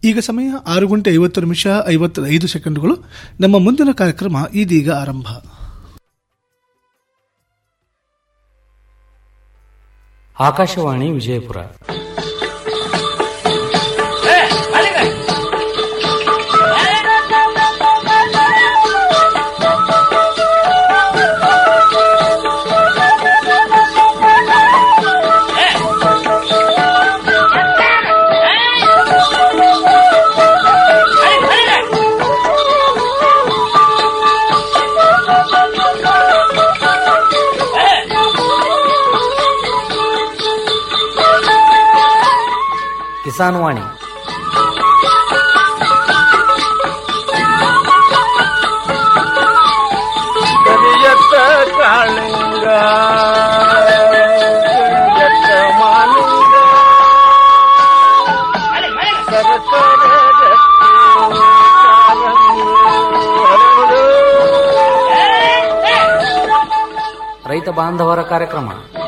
ಈಗ ಸಮಯ ಆರು ಗಂಟೆ ಐವತ್ತು ನಿಮಿಷ ಐವತ್ತೈದು ಸೆಕೆಂಡ್ಗಳು ನಮ್ಮ ಮುಂದಿನ ಕಾರ್ಯಕ್ರಮ ಇದೀಗ ಆರಂಭ ಆಕಾಶವಾಣಿ ವಿಜಯಪುರ ಕಿಸಾನ್ ವಾಣಿ ಕರಿಯತ್ತ ಕಾಳಿಂಗ ಕರಿಯತ್ತ ಮಾಲಿಂಗ ಸರಸರ ರಕ್ತಿ ಕಾರಂಗಿ ಹರಡು. ರೈತ ಬಾಂಧವರ ಕಾರ್ಯಕ್ರಮ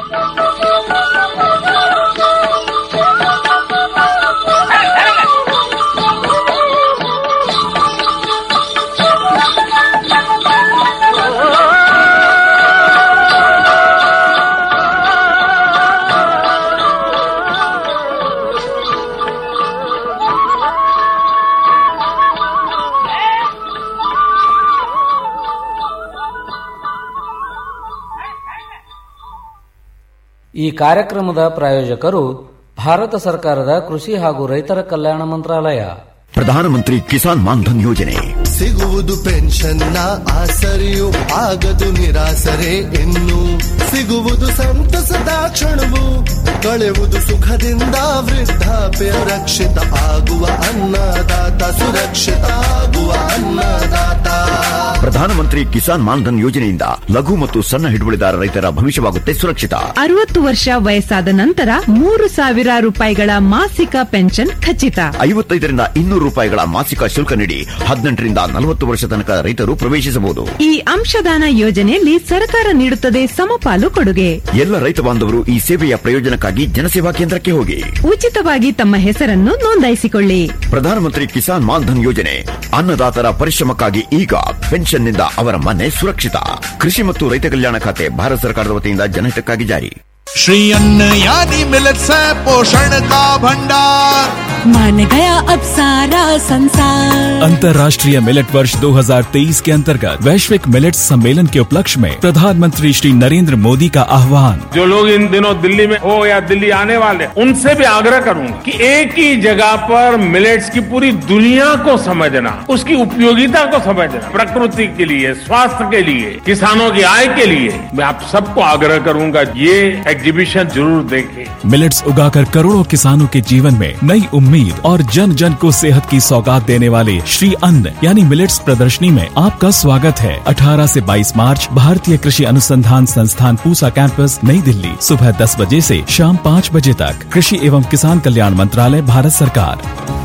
ಈ ಕಾರ್ಯಕ್ರಮದ ಪ್ರಾಯೋಜಕರು ಭಾರತ ಸರ್ಕಾರದ ಕೃಷಿ ಹಾಗೂ ರೈತರ ಕಲ್ಯಾಣ ಮಂತ್ರಾಲಯ ಪ್ರಧಾನಮಂತ್ರಿ ಕಿಸಾನ್ ಮಾನ್ಧನ್ ಯೋಜನೆ ಸಿಗುವುದು ಪೆನ್ಷನ್ನ ಆಸರೆಯು ಆಗದು ನಿರಾಸರೆ ಇನ್ನು ಸಿಗುವುದು ಸಂತಸದ ಕ್ಷಣವು ಕಳೆಯುವುದು ಸುಖದಿಂದ ವೃದ್ಧಾಪ್ಯ ರಕ್ಷಿತ ಆಗುವ ಅನ್ನದಾತ ಸುರಕ್ಷಿತ ಆಗುವ ಅನ್ನದಾತ ಪ್ರಧಾನಮಂತ್ರಿ ಕಿಸಾನ್ ಮಾನ್ಧನ್ ಯೋಜನೆಯಿಂದ ಲಘು ಮತ್ತು ಸಣ್ಣ ಹಿಡುವಳಿದಾರ ರೈತರ ಭವಿಷ್ಯವಾಗುತ್ತೆ ಸುರಕ್ಷಿತ ಅರವತ್ತು ವರ್ಷ ವಯಸ್ಸಾದ ನಂತರ ಮೂರು ಸಾವಿರ ರೂಪಾಯಿಗಳ ಮಾಸಿಕ ಪೆನ್ಷನ್ ಖಚಿತ ಐವತ್ತೈದರಿಂದ ಇನ್ನೂರು ರೂಪಾಯಿಗಳ ಮಾಸಿಕ ಶುಲ್ಕ ನೀಡಿ ಹದಿನೆಂಟರಿಂದ ನಲವತ್ತು ವರ್ಷ ತನಕ ರೈತರು ಪ್ರವೇಶಿಸಬಹುದು ಈ ಅಂಶದಾನ ಯೋಜನೆಯಲ್ಲಿ ಸರ್ಕಾರ ನೀಡುತ್ತದೆ ಸಮಪಾಲು ಕೊಡುಗೆ ಎಲ್ಲ ರೈತ ಬಾಂಧವರು ಈ ಸೇವೆಯ ಪ್ರಯೋಜನಕ್ಕಾಗಿ ಜನಸೇವಾ ಕೇಂದ್ರಕ್ಕೆ ಹೋಗಿ ಉಚಿತವಾಗಿ ತಮ್ಮ ಹೆಸರನ್ನು ನೋಂದಾಯಿಸಿಕೊಳ್ಳಿ ಪ್ರಧಾನಮಂತ್ರಿ ಕಿಸಾನ್ ಮಾನ್ಧನ್ ಯೋಜನೆ ಅನ್ನದಾತರ ಪರಿಶ್ರಮಕ್ಕಾಗಿ ಈಗ ಪೆನ್ಷನ್ನಿಂದ ಅವರ ಮನೆ ಸುರಕ್ಷಿತ ಕೃಷಿ ಮತ್ತು ರೈತ ಕಲ್ಯಾಣ ಖಾತೆ ಭಾರತ ಸರ್ಕಾರದ ವತಿಯಿಂದ ಜನಹಿತಕ್ಕಾಗಿ ಜಾರಿ श्री अन्न यानी मिलत से पोषण का भंडार मान गया अब सारा संसार अंतर्राष्ट्रीय मिलेट वर्ष 2023 के अंतर्गत वैश्विक मिलेट सम्मेलन के उपलक्ष्य में प्रधानमंत्री श्री नरेंद्र मोदी का आह्वान जो लोग इन दिनों दिल्ली में हो या दिल्ली आने वाले उनसे भी आग्रह करूंगा कि एक ही जगह पर मिलेट्स की पूरी दुनिया को समझना उसकी उपयोगिता को समझना प्रकृति के लिए स्वास्थ्य के लिए किसानों की आय के लिए मैं आप सबको आग्रह करूंगा ये एग्जीबिशन जरूर देखें मिलेट्स उगाकर करोड़ों किसानों के जीवन में नई उम्मीद और जन जन को सेहत की सौगात देने वाले श्री अन्न यानी मिलेट्स प्रदर्शनी में आपका स्वागत है 18 से 22 मार्च भारतीय कृषि अनुसंधान संस्थान पूसा कैंपस नई दिल्ली सुबह 10 बजे से शाम 5 बजे तक कृषि एवं किसान कल्याण मंत्रालय भारत सरकार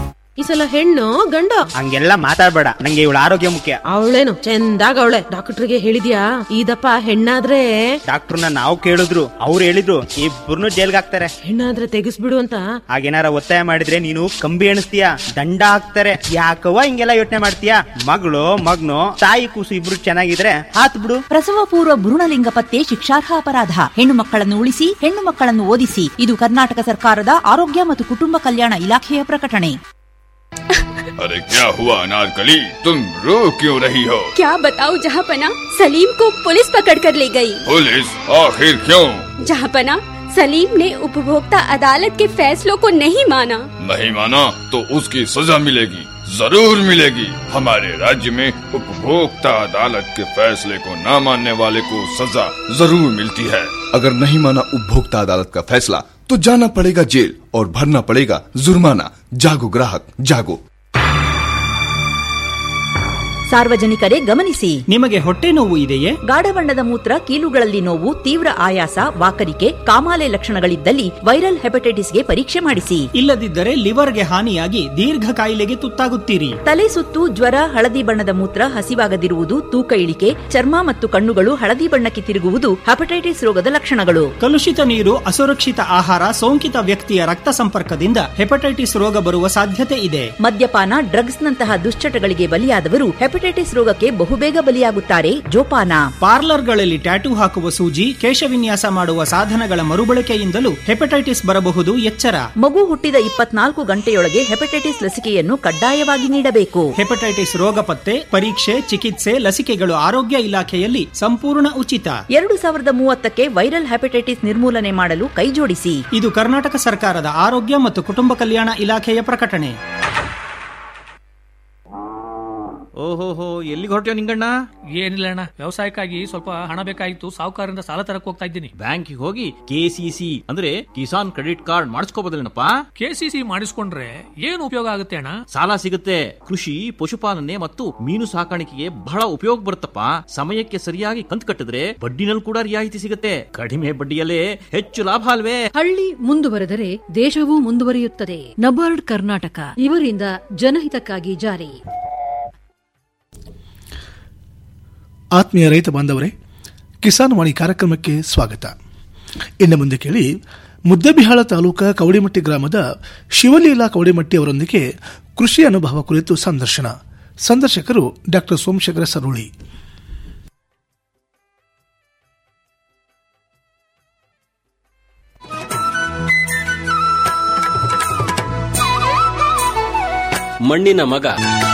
ಈ ಸಲ ಹೆಣ್ಣು ಗಂಡು ಹಂಗೆಲ್ಲ ಮಾತಾಡ್ಬೇಡ ನಂಗೆ ಇವಳ ಆರೋಗ್ಯ ಮುಖ್ಯ ಅವಳೇನು ಚಂದಾಗ ಅವಳೆ ಡಾಕ್ಟರ್ಗೆ ಹೇಳಿದ್ಯಾ ಇದಪ್ಪ ಹೆಣ್ಣಾದ್ರೆ ಡಾಕ್ಟರ್ನ ನಾವು ಕೇಳಿದ್ರು ಅವ್ರು ಹೇಳಿದ್ರು ಇಬ್ಬರನ್ನು ಜೈಲ್ಗೆ ಹಾಕ್ತಾರೆ ಹೆಣ್ಣಾದ್ರೆ ತೆಗಿಸ್ಬಿಡು ಅಂತ ಹಾಗೇನಾರ ಒತ್ತಾಯ ಮಾಡಿದ್ರೆ ನೀನು ಕಂಬಿ ಎಣಿಸ್ತೀಯ ದಂಡ ಹಾಕ್ತಾರೆ ಯಾಕವ್ವ ಹಿಂಗೆಲ್ಲ ಯೋಚನೆ ಮಾಡ್ತೀಯ ಮಗಳು ಮಗ್ನು ತಾಯಿ ಕೂಸು ಇಬ್ರು ಚೆನ್ನಾಗಿದ್ರೆ ಹಾತ್ ಬಿಡು ಪ್ರಸವ ಪೂರ್ವ ಭ್ರೂಣಲಿಂಗ ಪತ್ತೆ ಶಿಕ್ಷಾರ್ಹ ಅಪರಾಧ ಹೆಣ್ಣು ಮಕ್ಕಳನ್ನು ಉಳಿಸಿ ಹೆಣ್ಣು ಮಕ್ಕಳನ್ನು ಓದಿಸಿ ಇದು ಕರ್ನಾಟಕ ಸರ್ಕಾರದ ಆರೋಗ್ಯ ಮತ್ತು ಕುಟುಂಬ ಕಲ್ಯಾಣ ಇಲಾಖೆಯ ಪ್ರಕಟಣೆ अरे क्या हुआ अनारकली तुम रो क्यों रही हो क्या बताऊं जहाँपना सलीम को पुलिस पकड़ कर ले गई। पुलिस आखिर क्यों जहाँपना सलीम ने उपभोक्ता अदालत के फैसलों को नहीं माना नहीं माना तो उसकी सजा मिलेगी जरूर मिलेगी हमारे राज्य में उपभोक्ता अदालत के फैसले को न मानने वाले को सजा जरूर मिलती है अगर नहीं माना उपभोक्ता अदालत का फैसला तो जाना पड़ेगा जेल और भरना पड़ेगा जुर्माना जागो ग्राहक जागो ಸಾರ್ವಜನಿಕರೇ ಗಮನಿಸಿ ನಿಮಗೆ ಹೊಟ್ಟೆ ನೋವು ಇದೆಯೇ ಗಾಢ ಬಣ್ಣದ ಮೂತ್ರ ಕೀಲುಗಳಲ್ಲಿ ನೋವು ತೀವ್ರ ಆಯಾಸ ವಾಕರಿಕೆ ಕಾಮಾಲೆ ಲಕ್ಷಣಗಳಿದ್ದಲ್ಲಿ ವೈರಲ್ ಹೆಪಟೈಟಿಸ್ಗೆ ಪರೀಕ್ಷೆ ಮಾಡಿಸಿ ಇಲ್ಲದಿದ್ದರೆ ಲಿವರ್ಗೆ ಹಾನಿಯಾಗಿ ದೀರ್ಘ ಕಾಯಿಲೆಗೆ ತುತ್ತಾಗುತ್ತೀರಿ ತಲೆ ಸುತ್ತು ಜ್ವರ ಹಳದಿ ಬಣ್ಣದ ಮೂತ್ರ ಹಸಿವಾಗದಿರುವುದು ತೂಕ ಇಳಿಕೆ ಚರ್ಮ ಮತ್ತು ಕಣ್ಣುಗಳು ಹಳದಿ ಬಣ್ಣಕ್ಕೆ ತಿರುಗುವುದು ಹೆಪಟೈಟಿಸ್ ರೋಗದ ಲಕ್ಷಣಗಳು ಕಲುಷಿತ ನೀರು ಅಸುರಕ್ಷಿತ ಆಹಾರ ಸೋಂಕಿತ ವ್ಯಕ್ತಿಯ ರಕ್ತ ಸಂಪರ್ಕದಿಂದ ಹೆಪಟೈಟಿಸ್ ರೋಗ ಬರುವ ಸಾಧ್ಯತೆ ಇದೆ ಮದ್ಯಪಾನ ಡ್ರಗ್ಸ್ ನಂತಹ ದುಶ್ಚಟಗಳಿಗೆ ಬಲಿಯಾದವರು ಹೆಪಟೈಟಿಸ್ ರೋಗಕ್ಕೆ ಬಹುಬೇಗ ಬಲಿಯಾಗುತ್ತಾರೆ ಜೋಪಾನ ಪಾರ್ಲರ್ಗಳಲ್ಲಿ ಟ್ಯಾಟೂ ಹಾಕುವ ಸೂಜಿ ಕೇಶವಿನ್ಯಾಸ ಮಾಡುವ ಸಾಧನಗಳ ಮರುಬಳಕೆಯಿಂದಲೂ ಹೆಪಟೈಟಿಸ್ ಬರಬಹುದು ಎಚ್ಚರ ಮಗು ಹುಟ್ಟಿದ ಇಪ್ಪತ್ನಾಲ್ಕು ಗಂಟೆಯೊಳಗೆ ಹೆಪಟೈಟಿಸ್ ಲಸಿಕೆಯನ್ನು ಕಡ್ಡಾಯವಾಗಿ ನೀಡಬೇಕು ಹೆಪಟೈಟಿಸ್ ರೋಗ ಪತ್ತೆ ಪರೀಕ್ಷೆ ಚಿಕಿತ್ಸೆ ಲಸಿಕೆಗಳು ಆರೋಗ್ಯ ಇಲಾಖೆಯಲ್ಲಿ ಸಂಪೂರ್ಣ ಉಚಿತ ಎರಡು ಸಾವಿರದ ಮೂವತ್ತಕ್ಕೆ ವೈರಲ್ ಹೆಪಟೈಟಿಸ್ ನಿರ್ಮೂಲನೆ ಮಾಡಲು ಕೈಜೋಡಿಸಿ ಇದು ಕರ್ನಾಟಕ ಸರ್ಕಾರದ ಆರೋಗ್ಯ ಮತ್ತು ಕುಟುಂಬ ಕಲ್ಯಾಣ ಇಲಾಖೆಯ ಪ್ರಕಟಣೆ ಓಹೋಹೋ ಎಲ್ಲಿಗೆ ಹೊರಟ್ಯೋ ನಿಂಗಣ್ಣ ಏನಿಲ್ಲ ಅಣ್ಣ ವ್ಯವಸಾಯಕ್ಕಾಗಿ ಸ್ವಲ್ಪ ಹಣ ಬೇಕಾಗಿತ್ತು ಸಾಹುಕಾರರಿಂದ ಸಾಲ ತರಕ್ ಹೋಗ್ತಾ ಇದ್ದೀನಿ ಬ್ಯಾಂಕಿಗೆ ಹೋಗಿ ಕೆಸಿಸಿ ಅಂದ್ರೆ ಕಿಸಾನ್ ಕ್ರೆಡಿಟ್ ಕಾರ್ಡ್ ಮಾಡಿಸ್ಕೋಬೋದಲ್ಲೇನಪ್ಪ ಕೆಸಿಸಿ ಮಾಡಿಸ್ಕೊಂಡ್ರೆ ಏನು ಉಪಯೋಗ ಆಗುತ್ತೆ ಅಣ್ಣ ಸಾಲ ಸಿಗುತ್ತೆ ಕೃಷಿ ಪಶುಪಾಲನೆ ಮತ್ತು ಮೀನು ಸಾಕಾಣಿಕೆಗೆ ಬಹಳ ಉಪಯೋಗ ಬರುತ್ತಪ್ಪ ಸಮಯಕ್ಕೆ ಸರಿಯಾಗಿ ಕಂತು ಕಟ್ಟಿದ್ರೆ ಬಡ್ಡಿನಲ್ಲಿ ಕೂಡ ರಿಯಾಯಿತಿ ಸಿಗುತ್ತೆ ಕಡಿಮೆ ಬಡ್ಡಿಯಲ್ಲೇ ಹೆಚ್ಚು ಲಾಭ ಅಲ್ವೇ ಹಳ್ಳಿ ಮುಂದುವರೆದರೆ ದೇಶವೂ ಮುಂದುವರಿಯುತ್ತದೆ ನಬಾರ್ಡ್ ಕರ್ನಾಟಕ ಇವರಿಂದ ಜನಹಿತಕ್ಕಾಗಿ ಜಾರಿ ಆತ್ಮೀಯ ರೈತ ಬಾಂಧವರೇ ಕಿಸಾನ್ ವಾಣಿ ಕಾರ್ಯಕ್ರಮಕ್ಕೆ ಸ್ವಾಗತ ಇನ್ನು ಮುಂದೆ ಕೇಳಿ ಮುದ್ದಬಿಹಾಳ ತಾಲೂಕಾ ಕವಡಿಮಟ್ಟಿ ಗ್ರಾಮದ ಶಿವಲೀಲಾ ಕವಡಿಮಟ್ಟಿ ಅವರೊಂದಿಗೆ ಕೃಷಿ ಅನುಭವ ಕುರಿತು ಸಂದರ್ಶನ ಸಂದರ್ಶಕರು ಡಾಕ್ಟರ್ ಸೋಮಶೇಖರ ಸರುಳಿ ಮಣ್ಣಿನ ಮಗ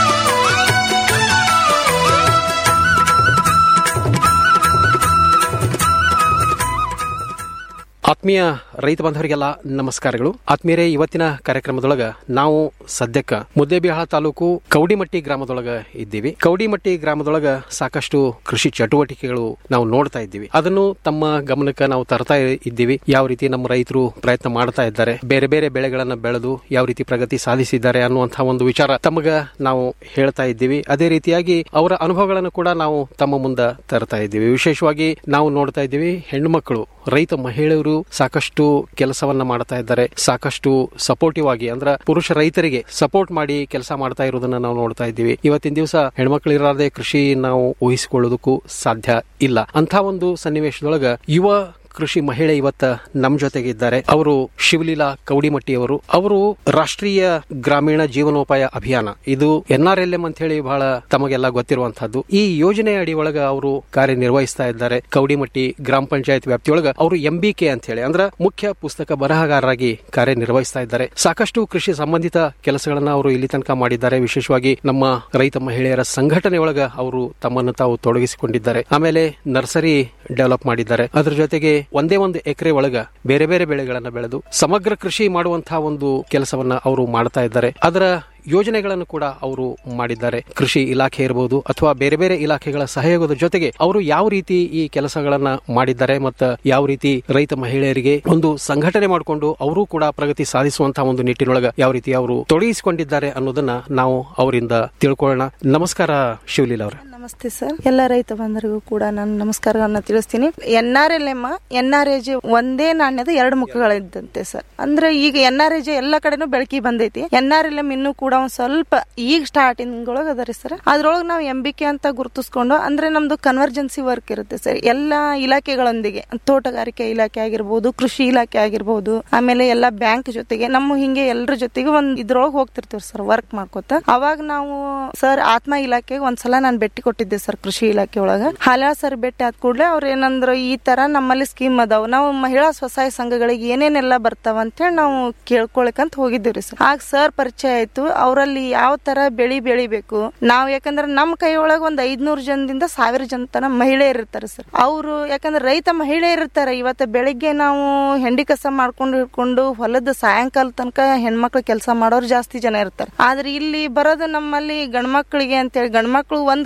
ಆತ್ಮೀಯ ರೈತ ಬಾಂಧವರಿಗೆಲ್ಲ ನಮಸ್ಕಾರಗಳು ಆತ್ಮೀಯರೇ ಇವತ್ತಿನ ಕಾರ್ಯಕ್ರಮದೊಳಗ ನಾವು ಸದ್ಯಕ್ಕ ಮುದ್ದೇಬಿಹಾಳ ತಾಲೂಕು ಕೌಡಿಮಟ್ಟಿ ಗ್ರಾಮದೊಳಗ ಇದ್ದೀವಿ ಕೌಡಿಮಟ್ಟಿ ಗ್ರಾಮದೊಳಗ ಸಾಕಷ್ಟು ಕೃಷಿ ಚಟುವಟಿಕೆಗಳು ನಾವು ನೋಡ್ತಾ ಇದ್ದೀವಿ ಅದನ್ನು ತಮ್ಮ ಗಮನಕ್ಕೆ ನಾವು ತರ್ತಾ ಇದ್ದೀವಿ ಯಾವ ರೀತಿ ನಮ್ಮ ರೈತರು ಪ್ರಯತ್ನ ಮಾಡ್ತಾ ಇದ್ದಾರೆ ಬೇರೆ ಬೇರೆ ಬೆಳೆಗಳನ್ನ ಬೆಳೆದು ಯಾವ ರೀತಿ ಪ್ರಗತಿ ಸಾಧಿಸಿದ್ದಾರೆ ಅನ್ನುವಂತಹ ಒಂದು ವಿಚಾರ ತಮಗ ನಾವು ಹೇಳ್ತಾ ಇದ್ದೀವಿ ಅದೇ ರೀತಿಯಾಗಿ ಅವರ ಅನುಭವಗಳನ್ನು ಕೂಡ ನಾವು ತಮ್ಮ ಮುಂದ ತರ್ತಾ ಇದ್ದೀವಿ ವಿಶೇಷವಾಗಿ ನಾವು ನೋಡ್ತಾ ಇದ್ದೀವಿ ಹೆಣ್ಣು ಮಕ್ಕಳು ರೈತ ಮಹಿಳೆಯರು ಸಾಕಷ್ಟು ಕೆಲಸವನ್ನ ಮಾಡ್ತಾ ಇದ್ದಾರೆ ಸಾಕಷ್ಟು ಸಪೋರ್ಟಿವ್ ಆಗಿ ಅಂದ್ರ ಪುರುಷ ರೈತರಿಗೆ ಸಪೋರ್ಟ್ ಮಾಡಿ ಕೆಲಸ ಮಾಡ್ತಾ ಇರೋದನ್ನ ನಾವು ನೋಡ್ತಾ ಇದ್ದೀವಿ ಇವತ್ತಿನ ದಿವಸ ಹೆಣ್ಮಕ್ಳು ಇರಲಾರ್ದೆ ಕೃಷಿ ನಾವು ಊಹಿಸಿಕೊಳ್ಳೋದಕ್ಕೂ ಸಾಧ್ಯ ಇಲ್ಲ ಅಂತ ಒಂದು ಸನ್ನಿವೇಶದೊಳಗ ಯುವ ಕೃಷಿ ಮಹಿಳೆ ಇವತ್ತ ನಮ್ ಜೊತೆಗಿದ್ದಾರೆ ಅವರು ಶಿವಲೀಲಾ ಕೌಡಿಮಟ್ಟಿ ಅವರು ಅವರು ರಾಷ್ಟ್ರೀಯ ಗ್ರಾಮೀಣ ಜೀವನೋಪಾಯ ಅಭಿಯಾನ ಇದು ಎನ್ ಆರ್ ಎಲ್ ಎಂ ಅಂತ ಹೇಳಿ ಬಹಳ ತಮಗೆಲ್ಲ ಗೊತ್ತಿರುವಂತಹದ್ದು ಈ ಯೋಜನೆ ಅಡಿ ಒಳಗ ಅವರು ಕಾರ್ಯನಿರ್ವಹಿಸ್ತಾ ಇದ್ದಾರೆ ಕೌಡಿಮಟ್ಟಿ ಗ್ರಾಮ ಪಂಚಾಯತ್ ವ್ಯಾಪ್ತಿಯೊಳಗ ಅವರು ಎಂ ಬಿ ಕೆ ಅಂತ ಹೇಳಿ ಅಂದ್ರ ಮುಖ್ಯ ಪುಸ್ತಕ ಬರಹಗಾರರಾಗಿ ಕಾರ್ಯನಿರ್ವಹಿಸ್ತಾ ಇದ್ದಾರೆ ಸಾಕಷ್ಟು ಕೃಷಿ ಸಂಬಂಧಿತ ಕೆಲಸಗಳನ್ನ ಅವರು ಇಲ್ಲಿ ತನಕ ಮಾಡಿದ್ದಾರೆ ವಿಶೇಷವಾಗಿ ನಮ್ಮ ರೈತ ಮಹಿಳೆಯರ ಸಂಘಟನೆ ಒಳಗ ಅವರು ತಮ್ಮನ್ನು ತಾವು ತೊಡಗಿಸಿಕೊಂಡಿದ್ದಾರೆ ಆಮೇಲೆ ನರ್ಸರಿ ಡೆವಲಪ್ ಮಾಡಿದ್ದಾರೆ ಅದರ ಜೊತೆಗೆ ಒಂದೇ ಒಂದು ಎಕರೆ ಒಳಗ ಬೇರೆ ಬೇರೆ ಬೆಳೆಗಳನ್ನ ಬೆಳೆದು ಸಮಗ್ರ ಕೃಷಿ ಮಾಡುವಂತಹ ಒಂದು ಕೆಲಸವನ್ನ ಅವರು ಮಾಡ್ತಾ ಇದ್ದಾರೆ ಅದರ ಯೋಜನೆಗಳನ್ನು ಕೂಡ ಅವರು ಮಾಡಿದ್ದಾರೆ ಕೃಷಿ ಇಲಾಖೆ ಇರಬಹುದು ಅಥವಾ ಬೇರೆ ಬೇರೆ ಇಲಾಖೆಗಳ ಸಹಯೋಗದ ಜೊತೆಗೆ ಅವರು ಯಾವ ರೀತಿ ಈ ಕೆಲಸಗಳನ್ನ ಮಾಡಿದ್ದಾರೆ ಮತ್ತು ಯಾವ ರೀತಿ ರೈತ ಮಹಿಳೆಯರಿಗೆ ಒಂದು ಸಂಘಟನೆ ಮಾಡಿಕೊಂಡು ಅವರು ಕೂಡ ಪ್ರಗತಿ ಸಾಧಿಸುವಂತಹ ಒಂದು ನಿಟ್ಟಿನೊಳಗ ಯಾವ ರೀತಿ ಅವರು ತೊಡಗಿಸಿಕೊಂಡಿದ್ದಾರೆ ಅನ್ನೋದನ್ನ ನಾವು ಅವರಿಂದ ತಿಳ್ಕೊಳ್ಳೋಣ ನಮಸ್ಕಾರ ಶಿವಲೀಲ ಅವರ ನಮಸ್ತೆ ಸರ್ ಎಲ್ಲ ರೈತ ಬಂಧರಿಗೂ ಕೂಡ ನಾನು ನಮಸ್ಕಾರಗಳನ್ನ ತಿಳಿಸ್ತೀನಿ N R L M N R A J ಒಂದೇ ನಾಣ್ಯದ ಎರಡು ಮುಖಗಳಿದ್ದಂತೆ ಸರ್ ಅಂದ್ರೆ ಈಗ ಎನ್ ಆರ್ ಎ ಜೆ ಎಲ್ಲ ಕಡೆನೂ ಬೆಳಕಿ ಬಂದೈತಿ ಎನ್ ಆರ್ ಎಲ್ ಎಂ ಇನ್ನೂ ಕೂಡ ಒಂದ್ ಸ್ವಲ್ಪ ಈಗ ಸ್ಟಾರ್ಟಿಂಗ್ ಒಳಗೆ ಅದರಿ ಸರ್ ಅದ್ರೊಳಗೆ ನಾವು ಎಂ ಬಿ ಕೆ ಅಂತ ಗುರುತಿಸ್ಕೊಂಡು ಅಂದ್ರೆ ನಮ್ದು ಕನ್ವರ್ಜೆನ್ಸಿ ವರ್ಕ್ ಇರುತ್ತೆ ಸರ್ ಎಲ್ಲ ಇಲಾಖೆಗಳೊಂದಿಗೆ ತೋಟಗಾರಿಕೆ ಇಲಾಖೆ ಆಗಿರ್ಬೋದು ಕೃಷಿ ಇಲಾಖೆ ಆಗಿರ್ಬೋದು ಆಮೇಲೆ ಎಲ್ಲ ಬ್ಯಾಂಕ್ ಜೊತೆಗೆ ನಮ್ಮ ಹಿಂಗೆ ಎಲ್ಲರ ಜೊತೆಗೆ ಒಂದ್ ಇದ್ರೊಳಗೆ ಹೋಗ್ತಿರ್ತೀವಿ ಸರ್ ವರ್ಕ್ ಮಾಡ್ಕೋತ ಅವಾಗ ನಾವು ಸರ್ ಆತ್ಮ ಇಲಾಖೆಗೆ ಒಂದ್ಸಲ ನಾನು ಭೇಟಿ ಕೊಟ್ಟಿದ್ದೆ ಸರ್ ಕೃಷಿ ಇಲಾಖೆ ಒಳಗ ಹಾಲ ಸರ್ ಭೇಟಿ ಆದ ಕೂಡಲೇ ಅವ್ರ ಏನಂದ್ರು ಈ ತರ ನಮ್ಮಲ್ಲಿ ಸ್ಕೀಮ್ ಅದಾವ ನಾವು ಮಹಿಳಾ ಸ್ವಸಹಾಯ ಸಂಘಗಳಿಗೆ ಏನೇನೆಲ್ಲ ಬರ್ತಾವ ಅಂತೇಳಿ ನಾವು ಕೇಳ್ಕೊಳಕಂತ ಹೋಗಿದ್ದೀವಿ ಸರ್ ಆಗ ಸರ್ ಪರಿಚಯ ಆಯ್ತು ಅವರಲ್ಲಿ ಯಾವ ತರ ಬೆಳಿ ಬೆಳಿಬೇಕು ನಾವು ಯಾಕಂದ್ರೆ ನಮ್ಮ ಕೈ ಒಳಗ ಒಂದ್ ಐದ್ನೂರು ಜನದಿಂದ ಸಾವಿರ ಜನ ತನ ಮಹಿಳೆಯರು ಇರ್ತಾರೆ ಸರ್ ಅವರು ಯಾಕಂದ್ರೆ ರೈತ ಮಹಿಳೆಯರು ಇರ್ತಾರೆ ಇವತ್ತು ಬೆಳಿಗ್ಗೆ ನಾವು ಹೆಂಡಿ ಕಸ ಮಾಡ್ಕೊಂಡು ಹಿಡ್ಕೊಂಡು ಹೊಲದ ಸಾಯಂಕಾಲ ತನಕ ಹೆಣ್ಮಕ್ಳು ಕೆಲಸ ಮಾಡೋರು ಜಾಸ್ತಿ ಜನ ಇರ್ತಾರೆ ಆದ್ರೆ ಇಲ್ಲಿ ಬರೋದು ನಮ್ಮಲ್ಲಿ ಗಂಡ್ಮಕ್ಳಿಗೆ ಅಂತೇಳಿ ಗಂಡ್ಮಕ್ಳು ಒಂದ್ ಕೆಲಸ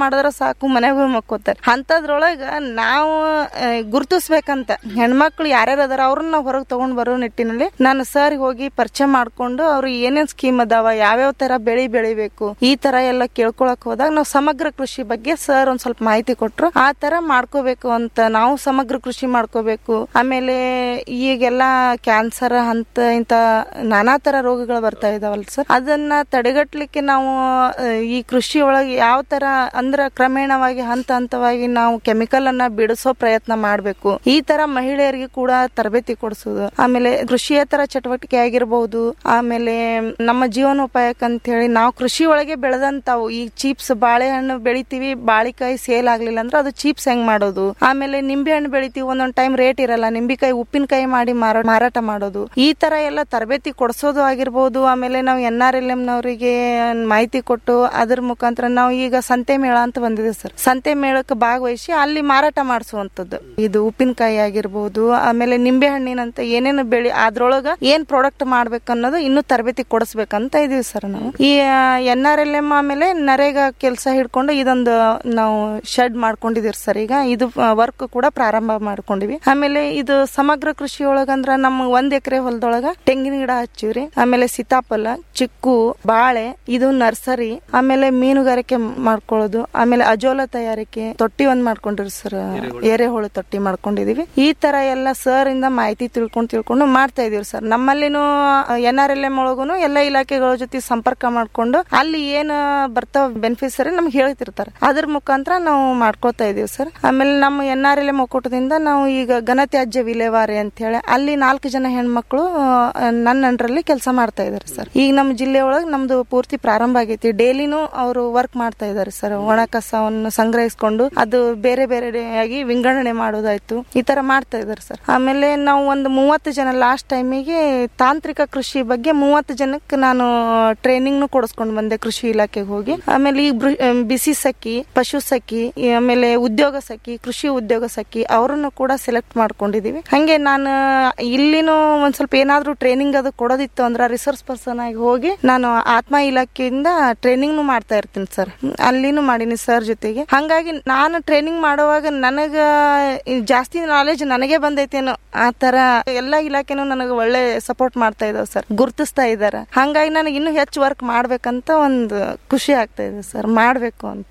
ಮಾಡಿದ್ರೆ ಸಾಕು ಮನೆಗೆ ಹೋಗಿ ಮಕ್ಕೋತಾರೆ ಅಂತದ್ರೊಳಗ ನಾವು ಆ, ಗುರುತಿಸ್ಬೇಕಂತ ಹೆಣ್ಮಕ್ಳು ಯಾರ್ಯಾರು ಅದಾರ ಅವ್ರನ್ನ ನಾವು ಹೊರಗೆ ತಗೊಂಡ್ ಬರೋ ನಿಟ್ಟಿನಲ್ಲಿ ನಾನು ಸರ್ ಹೋಗಿ ಪರಿಚಯ ಮಾಡ್ಕೊಂಡು ಅವ್ರು ಏನೇನ್ ಸ್ಕೀಮ್ ಅದಾವ ಯಾವ್ಯಾವ ತರ ಬೆಳಿ ಬೆಳಿಬೇಕು ಈ ತರ ಎಲ್ಲ ಕೇಳ್ಕೊಳಕ್ ಹೋದಾಗ ನಾವು ಸಮಗ್ರ ಕೃಷಿ ಬಗ್ಗೆ ಸರ್ ಒಂದ್ ಸ್ವಲ್ಪ ಮಾಹಿತಿ ಕೊಟ್ರು ಆ ತರ ಮಾಡ್ಕೋಬೇಕು ಅಂತ ನಾವು ಸಮಗ್ರ ಕೃಷಿ ಮಾಡ್ಕೋಬೇಕು ಆಮೇಲೆ ಈಗೆಲ್ಲ ಕ್ಯಾನ್ಸರ್ ಅಂತ ಇಂತ ನಾನಾ ತರ ರೋಗಗಳು ಬರ್ತಾ ಇದಾವಲ್ಲ ಸರ್ ಅದನ್ನ ತಡೆಗಟ್ಲಿಕ್ಕೆ ನಾವು ಆ, ಈ ಕೃಷಿ ಒಳಗೆ ಯಾವ ತರ ಅಂದ್ರ ಕ್ರಮೇಣವಾಗಿ ಹಂತ ಹಂತವಾಗಿ ನಾವು ಕೆಮಿಕಲ್ ಅನ್ನ ಬಿಡಿಸೋ ಪ್ರಯತ್ನ ಮಾಡ್ಬೇಕು ಈ ತರ ಮಹಿಳೆಯರಿಗೆ ಕೂಡ ತರಬೇತಿ ಕೊಡಿಸೋದು ಆಮೇಲೆ ಕೃಷಿಯೇತರ ಚಟುವಟಿಕೆ ಆಗಿರ್ಬಹುದು ಆಮೇಲೆ ನಮ್ಮ ಜೀವನೋಪಾಯಕ್ಕೆ ಅಂತ ಹೇಳಿ ನಾವು ಕೃಷಿ ಒಳಗೆ ಬೆಳೆದಂತಾವು ಈ ಚೀಪ್ಸ್ ಬಾಳೆಹಣ್ಣು ಬೆಳಿತೀವಿ ಬಾಳಿಕಾಯಿ ಸೇಲ್ ಆಗ್ಲಿಲ್ಲ ಅಂದ್ರೆ ಅದು ಚೀಪ್ಸ್ ಹೆಂಗ್ ಮಾಡೋದು ಆಮೇಲೆ ನಿಂಬೆ ಹಣ್ಣು ಬೆಳಿತೀವಿ ಒಂದೊಂದ್ ಟೈಮ್ ರೇಟ್ ಇರಲ್ಲ ನಿಂಬಿಕಾಯಿ ಉಪ್ಪಿನಕಾಯಿ ಮಾಡಿ ಮಾರಾ- ಮಾರಾಟ ಮಾಡೋದು ಈ ತರ ಎಲ್ಲ ತರಬೇತಿ ಕೊಡಿಸೋದು ಆಗಿರ್ಬೋದು ಆಮೇಲೆ ನಾವು ಎನ್ ಆರ್ ಎಲ್ ನವರಿಗೆ ಮಾಹಿತಿ ಕೊಟ್ಟು ಅದ್ರ ಮುಖಾಂತರ ನಾವು ಈಗ ಸಂತೆ ಮೇಳ ಅಂತ ಬಂದಿದೆ ಸರ್ ಸಂತೆ ಮೇಳಕ್ಕೆ ಭಾಗವಹಿಸಿ ಅಲ್ಲಿ ಮಾರಾಟ ಮಾಡಿಸುವಂತದ್ದು ಇದು ಉಪ್ಪಿನಕಾಯಿ ಆಗಿರ್ಬೋದು ಆಮೇಲೆ ನಿಂಬೆ ಹಣ್ಣಿನಂತ ಏನೇನು ಬೆಳಿ ಅದ್ರೊಳಗ ಏನ್ ಪ್ರಾಡಕ್ಟ್ ಮಾಡ್ಬೇಕು ಅನ್ನೋದು ಇನ್ನೂ ತರಬೇತಿ ಕೊಡಿಸ್ಬೇಕಂತ ಇದೀವಿ ಸರ್ ನಾವು ಈ ಎನ್ ಆರ್ ಎಲ್ ಎಂ ಆಮೇಲೆ ನರೇಗಾ ಕೆಲಸ ಹಿಡ್ಕೊಂಡು ಇದೊಂದು ನಾವು ಶೆಡ್ ಮಾಡ್ಕೊಂಡಿದೀವಿ ಸರ್ ಈಗ ಇದು ವರ್ಕ್ ಕೂಡ ಪ್ರಾರಂಭ ಮಾಡ್ಕೊಂಡಿವಿ ಆಮೇಲೆ ಇದು ಸಮಗ್ರ ಕೃಷಿ ಒಳಗಂದ್ರ ನಮ್ಮ ಒಂದ್ ಎಕರೆ ಹೊಲದೊಳಗ ತೆಂಗಿನ ಗಿಡ ಹಚ್ಚಿವ್ರಿ ಆಮೇಲೆ ಸೀತಾಫಲ ಚಿಕ್ಕು ಬಾಳೆ ಇದು ನರ್ಸರಿ ಆಮೇಲೆ ಮೀನುಗಾರಿಕೆ ಮಾಡ್ಕೊಳ್ಳೋದು ಆಮೇಲೆ ಅಜೋಲ ತಯಾರಿಕೆ ತೊಟ್ಟಿ ಒಂದ್ ಮಾಡ್ಕೊಂಡಿರಿ ಸರ್ ಎರೆಹುಳು ತೊಟ್ಟಿ ಮಾಡ್ಕೊಂಡಿದೀವಿ ಈ ತರ ಎಲ್ಲ ಸರ್ ಇಂದ ಮಾಹಿತಿ ತಿಳ್ಕೊಂಡು ತಿಳ್ಕೊಂಡು ಮಾಡ್ತಾ ಇದೀವಿ ಸರ್ ನಮ್ಮಲ್ಲಿನೂ ಎನ್ ಆರ್ ಎಲ್ ಎಂ ಒಳಗುನು ಎಲ್ಲ ಇಲಾಖೆಗಳ ಜೊತೆ ಸಂಪರ್ಕ ಮಾಡ್ಕೊಂಡು ಅಲ್ಲಿ ಏನ್ ಬರ್ತಾವ ಬೆನಿಫಿಟ್ಸ್ ಸರಿ ನಮ್ಗೆ ಹೇಳ್ತಿರ್ತಾರೆ ಅದ್ರ ಮುಖಾಂತರ ನಾವು ಮಾಡ್ಕೋತಾ ಇದೀವಿ ಸರ್ ಆಮೇಲೆ ನಮ್ಮ ಎನ್ ಆರ್ ಎಲ್ ಎಂ ಒಕ್ಕೂಟದಿಂದ ನಾವು ಈಗ ಘನತ್ಯಾಜ್ಯ ವಿಲೇವಾರಿ ಅಂತ ಹೇಳಿ ಅಲ್ಲಿ ನಾಲ್ಕು ಜನ ಹೆಣ್ಮಕ್ಳು ಆ, ನನ್ನ ಅಂಡ್ರಲ್ಲಿ ಕೆಲಸ ಮಾಡ್ತಾ ಇದಾರೆ ಸರ್ ಈಗ ನಮ್ಮ ಜಿಲ್ಲೆ ಒಳಗೆ ನಮ್ದು ಪೂರ್ತಿ ಪ್ರಾರಂಭ ಆಗೈತಿ ಡೈಲಿನೂ ಅವರು ವರ್ಕ್ ಮಾಡ್ತಾ ಇದಾರೆ ಸರ್ ಒಣ ಕಸವನ್ನು ಸಂಗ್ರಹಿಸ್ಕೊಂಡು ಅದು ಬೇರೆ ಬೇರೆ ಆಗಿ ವಿಂಗಡಣೆ ಮಾಡೋದಾಯ್ತು ಈ ತರ ಮಾಡ್ತಾ ಇದಾರೆ ಸರ್ ಆಮೇಲೆ ನಾವು ಒಂದು ಮೂವತ್ತು ಜನ ಲಾಸ್ಟ್ ಟೈಮಿಗೆ ತಾಂತ್ರಿಕ ಕೃಷಿ ಬಗ್ಗೆ ಮೂವತ್ತು ಜನಕ್ಕೆ ನಾನು ಟ್ರೈನಿಂಗ್ ಕೊಡಿಸ್ಕೊಂಡು ಬಂದೆ ಕೃಷಿ ಇಲಾಖೆಗೆ ಹೋಗಿ ಆಮೇಲೆ ಈ ಬೃ- ಬಿಸಿ ಸಖಿ ಪಶು ಸಖಿ ಈ ಆಮೇಲೆ ಉದ್ಯೋಗ ಸಖಿ ಕೃಷಿ ಉದ್ಯೋಗ ಸಖಿ ಅವರನ್ನು ಕೂಡ ಸೆಲೆಕ್ಟ್ ಮಾಡ್ಕೊಂಡಿದೀವಿ ಹಂಗೆ ನಾನು ಇಲ್ಲಿನೂ ಒಂದ್ ಸ್ವಲ್ಪ ಏನಾದ್ರೂ ಟ್ರೈನಿಂಗ್ ಅದು ಕೊಡೋದಿತ್ತು ಅಂದ್ರೆ ರಿಸರ್ಚ್ ಪರ್ಸನ್ ಆಗಿ ಹೋಗಿ ನಾನು ಆತ್ಮ ಇಲಾಖೆಯಿಂದ ಟ್ರೈನಿಂಗ್ ಮಾಡ್ತಾ ಇರ್ತೀನಿ ಸರ್ ಅಲ್ಲಿನೂ ಮಾಡೀನಿ ಸರ್ ಜೊತೆಗೆ ಹಂಗಾಗಿ ನಾನು ಟ್ರೈನಿಂಗ್ ಮಾಡುವಾಗ ನನಗ ಈ ಜಾಸ್ತಿ ನಾಲೆಜ್ ನನಗೆ ಬಂದೈತೇನೋ ಆ ತರ ಎಲ್ಲಾ ಇಲಾಖೆನೂ ನನಗೆ ಒಳ್ಳೆ ಸಪೋರ್ಟ್ ಮಾಡ್ತಾ ಇದಾವೆ ಸರ್ ಗುರ್ತಿಸ್ತಾ ಇದಾರೆ ಹಂಗಾಗಿ ನನಗೆ ಇನ್ನೂ ಹೆಚ್ಚು ವರ್ಕ್ ಮಾಡ್ಬೇಕಂತ ಒಂದು ಖುಷಿ ಆಗ್ತಾ ಇದೆ ಸರ್ ಮಾಡ್ಬೇಕು ಅಂತ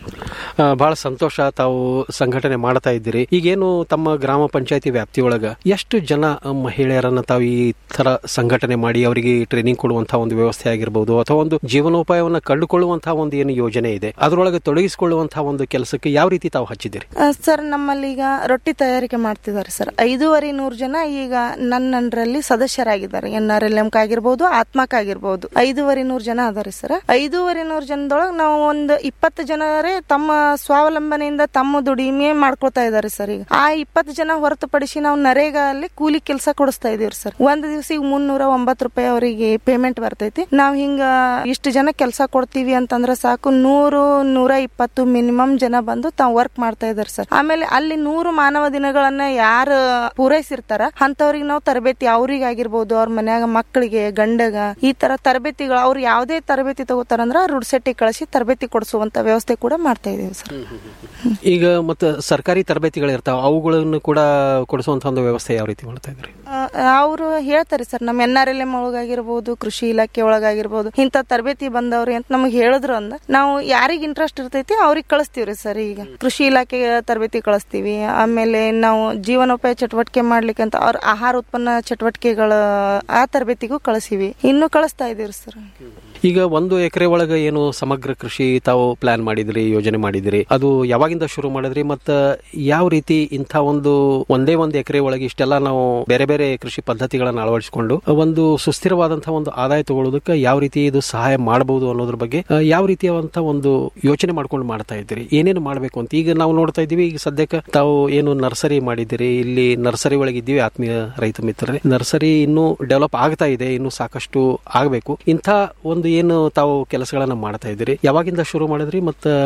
ಆ, ಬಹಳ ಸಂತೋಷ ತಾವು ಸಂಘಟನೆ ಮಾಡ್ತಾ ಇದ್ದೀರಿ ಈಗೇನು ತಮ್ಮ ಗ್ರಾಮ ಪಂಚಾಯತಿ ವ್ಯಾಪ್ತಿಯೊಳಗ ಎಷ್ಟು ಜನ ಆ, ಮಹಿಳೆಯರನ್ನ ತಾವು ಈ ತರ ಸಂಘಟನೆ ಮಾಡಿ ಅವರಿಗೆ ಟ್ರೈನಿಂಗ್ ಕೊಡುವಂತಹ ಒಂದು ವ್ಯವಸ್ಥೆ ಆಗಿರ್ಬೋದು ಅಥವಾ ಒಂದು ಜೀವನೋಪಾಯವನ್ನ ಕಂಡುಕೊಳ್ಳುವಂತಹ ಒಂದು ಏನು ಯೋಜನೆ ಇದೆ ಅದರೊಳಗೆ ತೊಡಗಿಸಿಕೊಳ್ಳುವಂತಹ ಒಂದು ಕೆಲಸಕ್ಕೆ ಯಾವ ರೀತಿ ತಾವು ಹಚ್ಚಿದ್ದೀರಿ ಆ, ಸರ್ ನಮ್ಮಲ್ಲಿ ಈಗ ರೊಟ್ಟಿ ತಯಾರಿಕೆ ಮಾಡ್ತಿದ್ದಾರೆ ಸರ್ ಐದೂವರೆ ನೂರು ಜನ ಈಗ ನನ್ನಂಡ್ರಲ್ಲಿ ಸದಸ್ಯರಾಗಿದ್ದಾರೆ ಎನ್ ಆರ್ ಎಲ್ ಎಂ ಆಗಿರ್ಬೋದು ಆತ್ಮಕ್ಕಾಗಿರ್ಬೋದು ಐದೂವರೆ ನೂರು ಜನ ಅದಾರೆ ಸರ್ ಐದೂವರೆ ನೂರು ಜನದೊಳಗೆ ನಾವು ಒಂದು ಇಪ್ಪತ್ತು ಜನರೇ ತಮ್ಮ ಸ್ವಾವಲಂಬನೆಯಿಂದ ತಮ್ಮ ದುಡಿಮೆ ಮಾಡ್ಕೊಳ್ತಾ ಇದ್ದಾರೆ ಸರ್ ಈಗ ಆ ಇಪ್ಪತ್ತು ಜನ ಹೊರತುಪಡಿಸಿ ನಾವು ನರೇಗಾ ಅಲ್ಲಿ ಕೂಲಿ ಕೆಲಸ ಕೊಡಿಸ್ತಾ ಇದೀವಿ ಸರ್ ಒಂದ್ ದಿವಸಿಗೆ ಮುನ್ನೂರ ಒಂಬತ್ತು ರೂಪಾಯಿ ಅವರಿಗೆ ಪೇಮೆಂಟ್ ಬರ್ತೈತಿ ನಾವ್ ಹಿಂಗ ಇಷ್ಟು ಜನ ಕೆಲಸ ಕೊಡ್ತೀವಿ ಅಂತಂದ್ರೆ ಸಾಕು ನೂರು ನೂರ ಇಪ್ಪತ್ತು ಮಿನಿಮಮ್ ಜನ ಬಂದು ತಾವು ವರ್ಕ್ ಮಾಡ್ತಾ ಇದಾರೆ ಸರ್ ಆಮೇಲೆ ಅಲ್ಲಿ ನೂರು ಮಾನವ ದಿನಗಳನ್ನ ಯಾರು ಪೂರೈಸಿರ್ತಾರ ಅಂತವ್ರಿಗೆ ನಾವು ತರಬೇತಿ ಅವ್ರಿಗಾಗಿರ್ಬೋದು ಅವ್ರ ಮನ್ಯಾಗ ಮಕ್ಕಳಿಗೆ ಗಂಡಗ ಈ ತರ ತರಬೇತಿಗಳು ಅವ್ರು ಯಾವುದೇ ತರಬೇತಿ ತಗೋತಾರಂದ್ರ ರುಡ್ಸೆಟ್ಟಿ ಕಳಿಸಿ ತರಬೇತಿ ಕೊಡಿಸುವಂತ ವ್ಯವಸ್ಥೆ ಕೂಡ ಮಾಡ್ತಾ ಇದೀವಿ ಸರ್ ಈಗ ಮತ್ತೆ ಸರ್ಕಾರಿ ತರಬೇತಿಗಳಿರ್ತಾವ ಅವುಗಳನ್ನು ಕೂಡ ಕೊಡಿಸುವಂತಹ ಒಂದು ವ್ಯವಸ್ಥೆ ಯಾವ ರೀತಿ ಮಾಡ್ತಾ ಇದ್ರಿ ಅವರು ಹೇಳ್ತಾರೆ ಸರ್ ನಮ್ಮ ಎನ್ ಆರ್ ಎಲ್ ಎಂ ಒಳಗಾಗಿರ್ಬೋದು ಕೃಷಿ ಇಲಾಖೆ ಒಳಗಾಗಿರ್ಬೋದು ಇಂಥ ತರಬೇತಿ ಬಂದವ್ರಿ ಅಂತ ನಮಗೆ ಹೇಳಿದ್ರು ಅಂದ ನಾವು ಯಾರಿಗ ಇಂಟ್ರೆಸ್ಟ್ ಇರ್ತೈತಿ ಅವ್ರಿಗೆ ಕಳಿಸ್ತೀವ್ರಿ ಸರ್ ಈಗ ಕೃಷಿ ಇಲಾಖೆ ತರಬೇತಿ ಕಳಿಸ್ತೀವಿ ಆಮೇಲೆ ನಾವು ಜೀವನೋಪಾಯ ಚಟುವಟಿಕೆ ಮಾಡ್ಲಿಕ್ಕೆ ಅಂತ ಅವ್ರ ಆಹಾರ ಉತ್ಪನ್ನ ಚಟುವಟಿಕೆಗಳ ಆ ತರಬೇತಿಗೂ ಕಳಿಸಿವಿ ಇನ್ನು ಕಳಿಸ್ತಾ ಇದೀವಿ ಸರ್ ಈಗ ಒಂದು ಎಕರೆ ಒಳಗೆ ಏನು ಸಮಗ್ರ ಕೃಷಿ ತಾವು ಪ್ಲಾನ್ ಮಾಡಿದ್ರಿ ಯೋಜನೆ ಮಾಡಿದ್ರಿ ಅದು ಯಾವಾಗಿಂದ ಶುರು ಮಾಡಿದ್ರಿ ಮತ್ತ ಯಾವ ರೀತಿ ಇಂಥ ಒಂದು ಒಂದೇ ಒಂದು ಎಕರೆ ಒಳಗೆ ಇಷ್ಟೆಲ್ಲ ನಾವು ಬೇರೆ ಬೇರೆ ಕೃಷಿ ಪದ್ಧತಿಗಳನ್ನ ಅಳವಡಿಸಿಕೊಂಡು ಒಂದು ಸುಸ್ಥಿರವಾದಂತಹ ಒಂದು ಆದಾಯ ತಗೊಳ್ಳೋದಕ್ಕೆ ಯಾವ ರೀತಿ ಇದು ಸಹಾಯ ಮಾಡಬಹುದು ಅನ್ನೋದ್ರ ಬಗ್ಗೆ ಆ, ಯಾವ ರೀತಿಯಾದಂತಹ ಒಂದು ಯೋಚನೆ ಮಾಡ್ಕೊಂಡು ಮಾಡ್ತಾ ಇದ್ದೀರಿ ಏನೇನು ಮಾಡಬೇಕು ಅಂತ ಈಗ ನಾವು ನೋಡ್ತಾ ಇದ್ದೀವಿ ಈಗ ಸದ್ಯಕ್ಕೆ ತಾವು ಏನು ನರ್ಸರಿ ಮಾಡಿದ್ದೀರಿ ಇಲ್ಲಿ ನರ್ಸರಿ ಒಳಗೆ ಇದ್ದೀವಿ ಆತ್ಮೀಯ ರೈತ ಮಿತ್ರರೇ ನರ್ಸರಿ ಇನ್ನೂ ಡೆವಲಪ್ ಆಗ್ತಾ ಇದೆ ಇನ್ನು ಸಾಕಷ್ಟು ಆಗಬೇಕು ಇಂಥ ಒಂದು ಏನು ತಾವು ಕೆಲಸಗಳನ್ನ ಮಾಡ್ತಾ ಇದ್ದೀರಿ ಯಾವಾಗಿಂದ ಶುರು ಮಾಡಿದ್ರಿ ಮತ್ತ ಏನು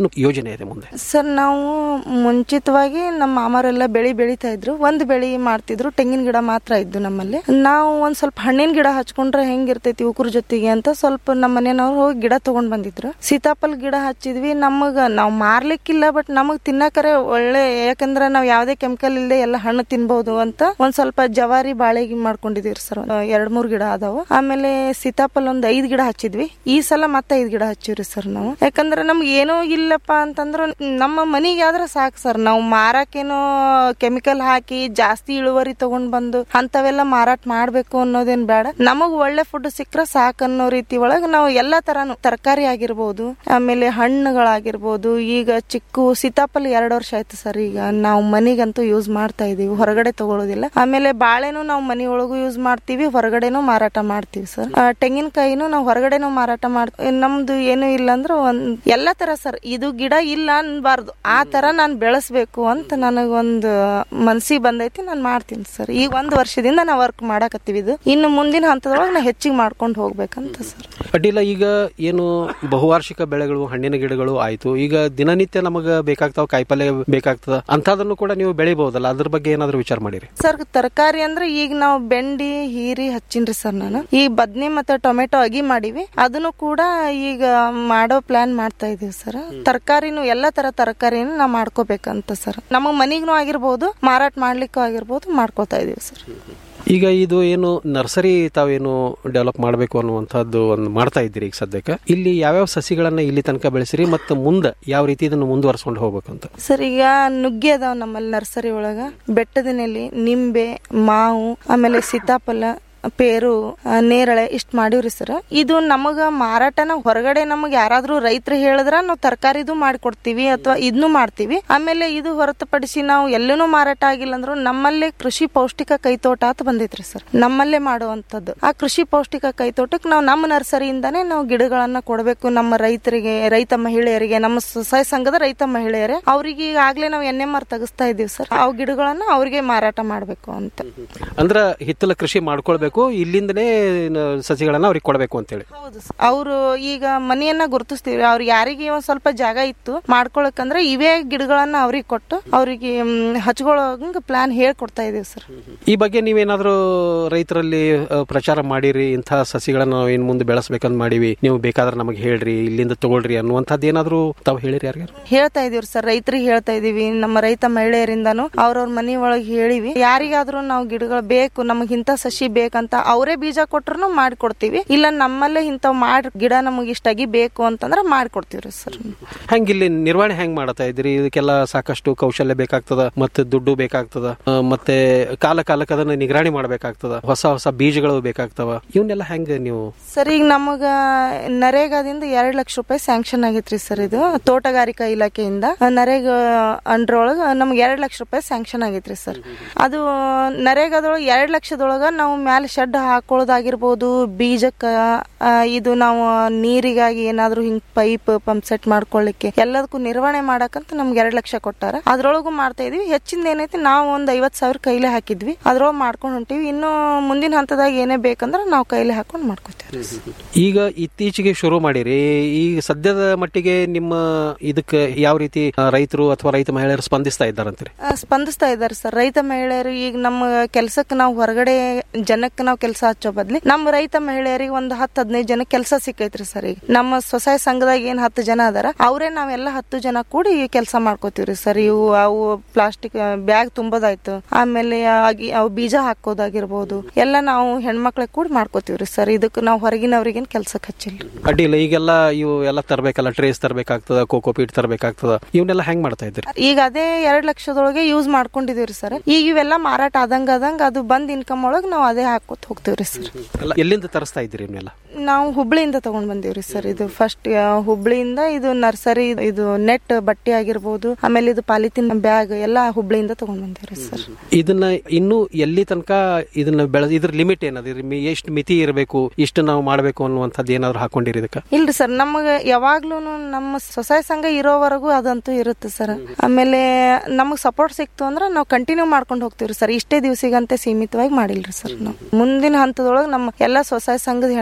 ಏನು ಯೋಜನೆ ಇದೆ ಮುಂದೆ ಸರ್ ನಾವು ಮುಂಚಿತವಾಗಿ ನಮ್ಮ ಮಾಮರೆಲ್ಲ ಬೆಳಿ ಬೆಳಿತಾ ಇದ್ರು ಒಂದ್ ಬೆಳಿ ಮಾಡ್ತಿದ್ರು ತೆಂಗಿನ ಗಿಡ ಮಾತ್ರ ಇದ್ದು ನಮ್ಮಲ್ಲಿ ನಾವು ಒಂದ್ ಸ್ವಲ್ಪ ಹಣ್ಣಿನ ಗಿಡ ಹಚ್ಕೊಂಡ್ರೆ ಹೆಂಗಿರ್ತೈತಿ ಉಕುರ್ ಜೊತೆಗೆ ಅಂತ ಸ್ವಲ್ಪ ನಮ್ಮ ಮನೆಯವ್ರು ಹೋಗಿ ಗಿಡ ತಗೊಂಡ್ ಬಂದಿದ್ರು ಸೀತಾಫಲ ಗಿಡ ಹಚ್ಚಿದ್ವಿ ನಮಗ ನಾವ್ ಮಾರ್ಲಿಕ್ಕಿಲ್ಲ ಬಟ್ ನಮಗ್ ತಿನ್ನಕರೆ ಒಳ್ಳೆ ಯಾಕಂದ್ರೆ ನಾವ್ ಯಾವ್ದೇ ಕೆಮಿಕಲ್ ಇಲ್ಲದೆ ಎಲ್ಲ ಹಣ್ಣು ತಿನ್ಬಹುದು ಅಂತ ಒಂದ್ ಸ್ವಲ್ಪ ಜವಾರಿ ಬಾಳೆಗಿ ಮಾಡ್ಕೊಂಡಿದೀವಿ ಸರ್ ಎರಡ್ ಮೂರ್ ಗಿಡ ಅದಾವ ಆಮೇಲೆ ಸೀತಾಫಲ ಒಂದ್ ಐದ್ ಗಿಡ ಹಚ್ಚಿದ್ವಿ ಈ ಸಲ ಮತ್ತೆ ಐದ್ ಗಿಡ ಹಚ್ಚಿವ್ರಿ ಸರ್ ನಾವು ಯಾಕಂದ್ರೆ ನಮ್ಗೆ ಏನೋ ಇಲ್ಲಪ್ಪ ಅಂತಂದ್ರ ನಮ್ಮ ಮನಿಗೆ ಆದ್ರೆ ಸಾಕು ಸರ್ ನಾವು ಮಾರಕೇನೋ ಕೆಮಿಕಲ್ ಹಾಕಿ ಜಾಸ್ತಿ ಇಳುವರಿ ತಗೊಂಡ್ ಬಂದು ಅಂತವೆಲ್ಲ ಮಾರಾಟ ಮಾಡ್ಬೇಕು ಅನ್ನೋದೇನ್ ಬೇಡ ನಮಗ್ ಒಳ್ಳೆ ಫುಡ್ ಸಿಕ್ಕ್ರೆ ಸಾಕ್ ಅನ್ನೋ ರೀತಿ ಒಳಗ ನಾವು ಎಲ್ಲಾ ತರಾನು ತರಕಾರಿ ಆಗಿರ್ಬೋದು ಆಮೇಲೆ ಹಣ್ಣುಗಳಾಗಿರ್ಬೋದು ಈಗ ಚಿಕ್ಕು ಸೀತಾಫಲ ಎರಡ್ ವರ್ಷ ಆಯ್ತು ಸರ್ ಈಗ ನಾವು ಮನಿಗಂತೂ ಯೂಸ್ ಮಾಡ್ತಾ ಇದೀವಿ ಹೊರಗಡೆ ತಗೊಳ್ಳೋದಿಲ್ಲ ಆಮೇಲೆ ಬಾಳೆನೂ ನಾವು ಮನಿ ಒಳಗೂ ಯೂಸ್ ಮಾಡ್ತೀವಿ ಹೊರಗಡೆನೂ ಮಾರಾಟ ಮಾಡ್ತೀವಿ ಸರ್ ಆ, ತೆಂಗಿನಕಾಯಿನೂ ನಾವು ಹೊರಗಡೆನೂ ಮಾರಾಟ ಮಾಡ್ತೀವಿ ನಮ್ದು ಏನು ಇಲ್ಲ ಅಂದ್ರೆ ಒಂದ್ ಎಲ್ಲಾ ತರ ಸರ್ ಇದು ಗಿಡ ಇಲ್ಲ ಅನ್ಬಾರ್ದು ಆ ತರ ನಾನ್ ಬೆಳೆಸ್ಬೇಕು ಅಂತ ನನಗೊಂದು ಮನ್ಸಿಗೆ ಬಂದೈತಿ ನಾನ್ ಮಾಡ್ತೀನಿ ಸರ್ ಈಗ ಒಂದ್ ವರ್ಷದಿಂದ ನಾ ವರ್ಕ್ ಮಾಡಾಕತ್ತೀವಿ ಇದು ಇನ್ನು ಮುಂದಿನ ಹಂತದೊಳಗೆ ನಾ ಹೆಚ್ಚಿಗೆ ಮಾಡ್ಕೊಂಡು ಹೋಗ್ಬೇಕಂತ ಸರ್ ಅಡ್ಡಿಲ್ಲ ಈಗ ಏನು ಬಹುವಾರ್ಷಿಕ ಬೆಳೆಗಳು ಹಣ್ಣಿನ ಗಿಡಗಳು ಆಯ್ತು ಈಗ ದಿನನಿತ್ಯ ನಮಗ ಬೇಕಾಗ್ತಾವ ಕಾಯಿಪಲ್ಯ ಬೇಕಾಗ್ತದ ಅಂತದನ್ನು ಕೂಡ ನೀವು ಬೆಳಿಬಹುದಲ್ಲ ಅದ್ರ ಬಗ್ಗೆ ಏನಾದ್ರು ವಿಚಾರ ಮಾಡಿರಿ ಸರ್ ತರಕಾರಿ ಅಂದ್ರೆ ಈಗ ನಾವು ಬೆಂಡಿ ಹೀರಿ ಹಚ್ಚಿನ್ರಿ ಸರ್ ನಾನು ಈ ಬದ್ನಿ ಮತ್ತೆ ಟೊಮೆಟೊ ಅಗಿ ಮಾಡಿವಿ ಅದನ್ನು ಕೂಡ ಈಗ ಮಾಡೋ ಪ್ಲಾನ್ ಮಾಡ್ತಾ ಇದೀವಿ ಸರ್ ತರಕಾರಿನೂ ಎಲ್ಲಾ ತರ ತರಕಾರಿನೂ ನಾವು ಮಾಡ್ಕೋಬೇಕಂತ ಸರ್ ನಮ್ಮ ಮನಿಗೂ ಆಗಿರ್ಬೋದು ಮಾರಾಟ ಮಾಡ್ಲಿಕ್ಕೂ ಆಗಿರ್ಬೋದು ಮಾಡ್ಕೋತಾ ಇದೀವಿ ಸರ್ ಈಗ ಇದು ಏನು ನರ್ಸರಿ ತಾವೇನು ಡೆವಲಪ್ ಮಾಡಬೇಕು ಅನ್ನುವಂಥದ್ದು ಒಂದು ಮಾಡ್ತಾ ಇದ್ದೀರಿ ಈಗ ಸದ್ಯಕ್ಕೆ ಇಲ್ಲಿ ಯಾವ್ಯಾವ ಸಸಿಗಳನ್ನ ಇಲ್ಲಿ ತನಕ ಬೆಳೆಸಿರಿ ಮತ್ತು ಮುಂದೆ ಯಾವ ರೀತಿ ಇದನ್ನು ಮುಂದುವರ್ಸ್ಕೊಂಡು ಹೋಗ್ಬೇಕು ಅಂತ ಸರ್ ಈಗ ನುಗ್ಗೆ ಅದಾವ ನಮ್ಮಲ್ಲಿ ನರ್ಸರಿ ಒಳಗ ಬೆಟ್ಟದ ನೆಲಿ ನಿಂಬೆ ಮಾವು ಆಮೇಲೆ ಸೀತಾಫಲ ಪೇರು ಆ, ನೇರಳೆ ಇಷ್ಟ ಮಾಡಿವ್ರಿ ಸರ್ ಇದು ನಮಗ ಮಾರಾಟನ ಹೊರಗಡೆ ನಮಗ್ ಯಾರಾದ್ರೂ ರೈತರು ಹೇಳಿದ್ರ ನಾವು ತರಕಾರಿದು ಮಾಡ್ಕೊಡ್ತೀವಿ ಅಥವಾ ಇದನ್ನು ಮಾಡ್ತೀವಿ ಆಮೇಲೆ ಇದು ಹೊರತುಪಡಿಸಿ ನಾವು ಎಲ್ಲೂ ಮಾರಾಟ ಆಗಿಲ್ಲ ಅಂದ್ರು ನಮ್ಮಲ್ಲೇ ಕೃಷಿ ಪೌಷ್ಟಿಕ ಕೈತೋಟ ಅಂತ ಬಂದೈತ್ರಿ ಸರ್ ನಮ್ಮಲ್ಲೇ ಮಾಡುವಂತದ್ದು ಆ ಕೃಷಿ ಪೌಷ್ಟಿಕ ಕೈತೋಟಕ್ಕೆ ನಾವು ನಮ್ಮ ನರ್ಸರಿಯಿಂದಾನೇ ನಾವು ಗಿಡಗಳನ್ನ ಕೊಡಬೇಕು ನಮ್ಮ ರೈತರಿಗೆ ರೈತ ಮಹಿಳೆಯರಿಗೆ ನಮ್ಮ ಸ್ವಸಹಾಯ ಸಂಘದ ರೈತ ಮಹಿಳೆಯರೇ ಅವ್ರಿಗೆ ಈಗಾಗ್ಲೇ ನಾವು ಎನ್ ಎಂ ಆರ್ ತೆಗಿಸ್ತಾ ಇದೀವಿ ಸರ್ ಅವ್ ಗಿಡಗಳನ್ನ ಅವ್ರಿಗೆ ಮಾರಾಟ ಮಾಡ್ಬೇಕು ಅಂತ ಅಂದ್ರ ಹಿತ್ತಲ ಕೃಷಿ ಮಾಡ್ಕೊಳ್ಬೇಕು ಇಲ್ಲಿಂದನೇ ನ- ಸಸಿಗಳನ್ನ ಅವ್ರಿಗೆ ಕೊಡಬೇಕು ಅಂತೇಳಿ ಅವರು ಈಗ ಮನೆಯನ್ನ ಗುರುತಿಸ್ತೀವಿ ಅವ್ರಿಗೆ ಯಾರಿಗೆ ಒಂದ್ ಸ್ವಲ್ಪ ಜಾಗ ಇತ್ತು ಮಾಡ್ಕೊಳಕಂದ್ರೆ ಇವೇ ಗಿಡಗಳನ್ನ ಅವ್ರಿಗೆ ಕೊಟ್ಟು ಅವ್ರಿಗೆ ಹಚ್ಕೊಳ್ಳೋಂಗ ಪ್ಲಾನ್ ಹೇಳ್ಕೊಡ್ತಾ ಇದೀವಿ ಸರ್ ಈ ಬಗ್ಗೆ ನೀವೇನಾದ್ರೂ ರೈತರಲ್ಲಿ ಆ, ಪ್ರಚಾರ ಮಾಡಿರಿ ಇಂಥ ಸಸಿಗಳನ್ನ ನಾವು ಇನ್ ಮುಂದೆ ಬೆಳೆಸ್ಬೇಕಂತ ಮಾಡಿವಿ ನೀವು ಬೇಕಾದ್ರೆ ನಮಗೆ ಹೇಳ್ರಿ ಇಲ್ಲಿಂದ ತಗೊಳ್ರಿ ಅನ್ನುವಂಥದ್ದು ಏನಾದ್ರೂ ತಾವು ಹೇಳಿರಿ ಯಾರಿಗಾರು ಹೇಳ್ತಾ ಇದೀವಿ ಸರ್ ರೈತರಿಗೆ ಹೇಳ್ತಾ ಇದೀವಿ ನಮ್ಮ ರೈತ ಮಹಿಳೆಯರಿಂದಾನು ಅವ್ರವ್ರ ಮನೆ ಒಳಗೆ ಹೇಳಿವಿ ಯಾರಿಗಾದ್ರೂ ನಾವು ಗಿಡಗಳು ಬೇಕು ನಮಗ್ ಇಂಥ ಸಸಿ ಬೇಕಂತ ಅವರೇ ಬೀಜ ಕೊಟ್ರು ಮಾಡ್ಕೊಡ್ತೀವಿ ಇಲ್ಲ ನಮ್ಮಲ್ಲೇ ಇಂಥವ್ ಮಾಡಿ ಗಿಡ ನಮಗೆ ಇಷ್ಟಾಗಿ ಬೇಕು ಅಂತಂದ್ರೆ ಮಾಡ್ಕೊಡ್ತೀವ್ರಿ ಸರ್ ಹೆಂಗ್ ಇಲ್ಲಿ ನಿರ್ವಹಣೆ ಹೆಂಗ್ ಮಾಡತಾ ಇದ್ರಿ ಇದಕ್ಕೆಲ್ಲ ಸಾಕಷ್ಟು ಕೌಶಲ್ಯ ಬೇಕಾಗ್ತದ ಮತ್ತೆ ದುಡ್ಡು ಬೇಕಾಗ್ತದ ಆ, ಮತ್ತೆ ಕಾಲ ಕಾಲಕ್ಕೆ ಅದನ್ನ ನಿಗರಾಣಿ ಮಾಡ್ಬೇಕಾಗ್ತದ ಹೊಸ ಹೊಸ ಬೀಜಗಳು ಬೇಕಾಗ್ತವ ಇವನ್ನೆಲ್ಲ ಹೆಂಗ್ ನೀವು ಸರ್ ಈಗ ನಮಗ ನರೇಗಾದಿಂದ ಎರಡ್ ಲಕ್ಷ ರೂಪಾಯಿ ಸ್ಯಾಂಕ್ಷನ್ ಆಗೈತ್ರಿ ಸರ್ ಇದು ತೋಟಗಾರಿಕಾ ಇಲಾಖೆಯಿಂದ ನರೇಗಾ ಅಂಡ್ರ ಒಳಗ ನಮ್ಗೆ ಎರಡ್ ಲಕ್ಷ ರೂಪಾಯಿ ಸ್ಯಾಂಕ್ಷನ್ ಆಗೈತ್ರಿ ಸರ್ ಅದು ನರೇಗಾದೊಳಗ ಎರಡ್ ಲಕ್ಷದೊಳಗ ನಾವು ಮ್ಯಾಲೆ ಶೆಡ್ ಹಾಕೊಳ್ಳೋದಾಗಿರ್ಬೋದು ಬೀಜಕ್ಕ ಆ, ಇದು ನಾವು ನೀರಿಗಾಗಿ ಏನಾದ್ರೂ ಹಿಂಗ್ ಪೈಪ್ ಪಂಪ್ ಸೆಟ್ ಮಾಡ್ಕೊಳ್ಳಿಕ್ಕೆ ಎಲ್ಲದಕ್ಕೂ ನಿರ್ವಹಣೆ ಮಾಡಕಂತ ನಮ್ಗೆ ಎರಡ್ ಲಕ್ಷ ಕೊಟ್ಟಾರ ಅದ್ರೊಳಗೂ ಮಾಡ್ತಾ ಇದೀವಿ ಹೆಚ್ಚಿಂದ ಏನೈತಿ ನಾವು ಒಂದ್ ಐವತ್ ಸಾವಿರ ಕೈಲೇ ಹಾಕಿದ್ವಿ ಅದ್ರೊಳಗೆ ಮಾಡ್ಕೊಂಡು ಹೊಂಟಿವಿ ಇನ್ನು ಮುಂದಿನ ಹಂತದಾಗ ಏನೇ ಬೇಕಂದ್ರೆ ನಾವು ಕೈಲೇ ಹಾಕೊಂಡು ಮಾಡ್ಕೋತೀವಿ ಈಗ ಇತ್ತೀಚೆಗೆ ಶುರು ಮಾಡಿರಿ ಈಗ ಸದ್ಯದ ಮಟ್ಟಿಗೆ ನಿಮ್ಮ ಇದಕ್ಕೆ ಯಾವ ರೀತಿ ಆ, ರೈತರು ಅಥವಾ ರೈತ ಮಹಿಳೆಯರು ಸ್ಪಂದಿಸ್ತಾ ಇದ್ದಾರಂತೀರಿ ಆ, ಸ್ಪಂದಿಸ್ತಾ ಇದ್ದಾರೆ ಸರ್ ರೈತ ಮಹಿಳೆಯರು ಈಗ ನಮ್ಮ ಕೆಲ್ಸಕ್ಕೆ ನಾವು ಹೊರಗಡೆ ಜನಕ್ಕೆ ನಾವು ಕೆಲಸ ಹಚ್ಚೋ ಬದ್ಲಿ ನಮ್ಮ ರೈತ ಮಹಿಳೆಯರಿಗೆ ಒಂದು ಹತ್ತು ಹದಿನೈದು ಜನ ಕೆಲಸ ಸಿಕ್ಕೈತ್ರಿ ಸರ್ ಈಗ ನಮ್ಮ ಸ್ವಸಹಾಯ ಸಂಘದಾಗ ಏನ್ ಹತ್ತು ಜನ ಅದಾರ ಅವರೇ ನಾವೆಲ್ಲ ಹತ್ತು ಜನ ಕೂಡಿ ಕೆಲಸ ಮಾಡ್ಕೋತೀವ್ರಿ ಸರ್ ಇವು ಅವು ಪ್ಲಾಸ್ಟಿಕ್ ಬ್ಯಾಗ್ ತುಂಬೋದಾಯ್ತು ಆಮೇಲೆ ಆಗಿ- ಅವು ಬೀಜ ಹಾಕೋದಾಗಿರ್ಬೋದು ಎಲ್ಲ ನಾವು ಹೆಣ್ಮಕ್ಳಿಗೆ ಕೂಡಿ ಮಾಡ್ಕೋತೀವ್ರಿ ಸರ್ ಇದಕ್ಕೆ ನಾವು ಹೊರಗಿನವ್ರಿಗೇನ್ ಕೆಲ್ಸಕ್ಕೆ ಹಚ್ಚಿಲ್ಲ ಅಡ್ಡಿಲ್ಲ ಈಗೆಲ್ಲ ಇವು ಎಲ್ಲ ತರಬೇಕಲ್ಲ ಟ್ರೇಸ್ ತರಬೇಕಾಗ್ತದ ಕೋಕೋ ಪೀಟ್ ತರಬೇಕಾಗ್ತದ ಇವನ್ನೆಲ್ಲ ಹೆಂಗ್ ಮಾಡ್ತಾ ಇದ್ದೀರಿ ಈಗ ಅದೇ ಎರಡ್ ಲಕ್ಷದೊಳಗೆ ಯೂಸ್ ಮಾಡ್ಕೊಂಡಿದೀವ್ರಿ ಸರ್ ಈಗ ಇವೆಲ್ಲ ಮಾರಾಟ ಆದಂಗ ಆದಂಗ ಅದು ಬಂದ್ ಇನ್ಕಮ್ ಒಳಗ್ ನಾವು ಅದೇ ಹಾಕೋತ ಹೋಗ್ತೀವ್ರಿ ಸರ್ ಎಲ್ಲ ಎಲ್ಲಿಂದ ತರಿಸ್ತಾ ಇದ್ದೀರಿ ಇವನ್ನೆಲ್ಲ ನಾವು ಹುಬ್ಳಿಯಿಂದ ತಗೊಂಡ್ ಬಂದೀವ್ರಿ ಸರ್ ಇದು ಫಸ್ಟ್ ಹುಬ್ಳಿಯಿಂದ ಇದು ನರ್ಸರಿ ಇದು ನೆಟ್ ಬಟ್ಟೆ ಆಗಿರ್ಬೋದು ಆಮೇಲೆ ಇದು ಪಾಲಿಥಿನ್ ಬ್ಯಾಗ್ ಎಲ್ಲ ಹುಬ್ಳಿಯಿಂದ ತಗೊಂಡ್ ಬಂದೀವ್ರಿ ಸರ್ ಇದನ್ನ ಇನ್ನು ಎಲ್ಲಿ ತನಕ ಇದನ್ನ ಬೆಳೆದ ಇದ್ರ ಲಿಮಿಟ್ ಏನದ ಎಷ್ಟು ಮಿತಿ ಇರಬೇಕು ಇಷ್ಟು ನಾವು ಮಾಡಬೇಕು ಅನ್ನುವಂಥದ್ದು ಏನಾದ್ರು ಹಾಕೊಂಡಿರಿ ಇದಕ್ಕೆ ಇಲ್ರಿ ಸರ್ ನಮಗೆ ಯಾವಾಗ್ಲೂ ನಮ್ಮ ಸ್ವಸಹಾಯ ಸಂಘ ಇರೋವರೆಗೂ ಅದಂತೂ ಇರುತ್ತೆ ಸರ್ ಆಮೇಲೆ ನಮಗ್ ಸಪೋರ್ಟ್ ಸಿಕ್ತು ಅಂದ್ರೆ ನಾವು ಕಂಟಿನ್ಯೂ ಮಾಡ್ಕೊಂಡು ಹೋಗ್ತೀವ್ರಿ ಸರ್ ಇಷ್ಟೇ ದಿವಸಿಗಂತೆ ಸೀಮಿತವಾಗಿ ಮಾಡಿಲ್ರಿ ಸರ್ ನಾವು ಮುಂದಿನ ಹಂತದೊಳಗೆ ನಮ್ಮ ಎಲ್ಲಾ ಸ್ವಸಹಾಯ ಸಂಘದ ಹೆಣ್ಮಕ್ಳಿಗೆ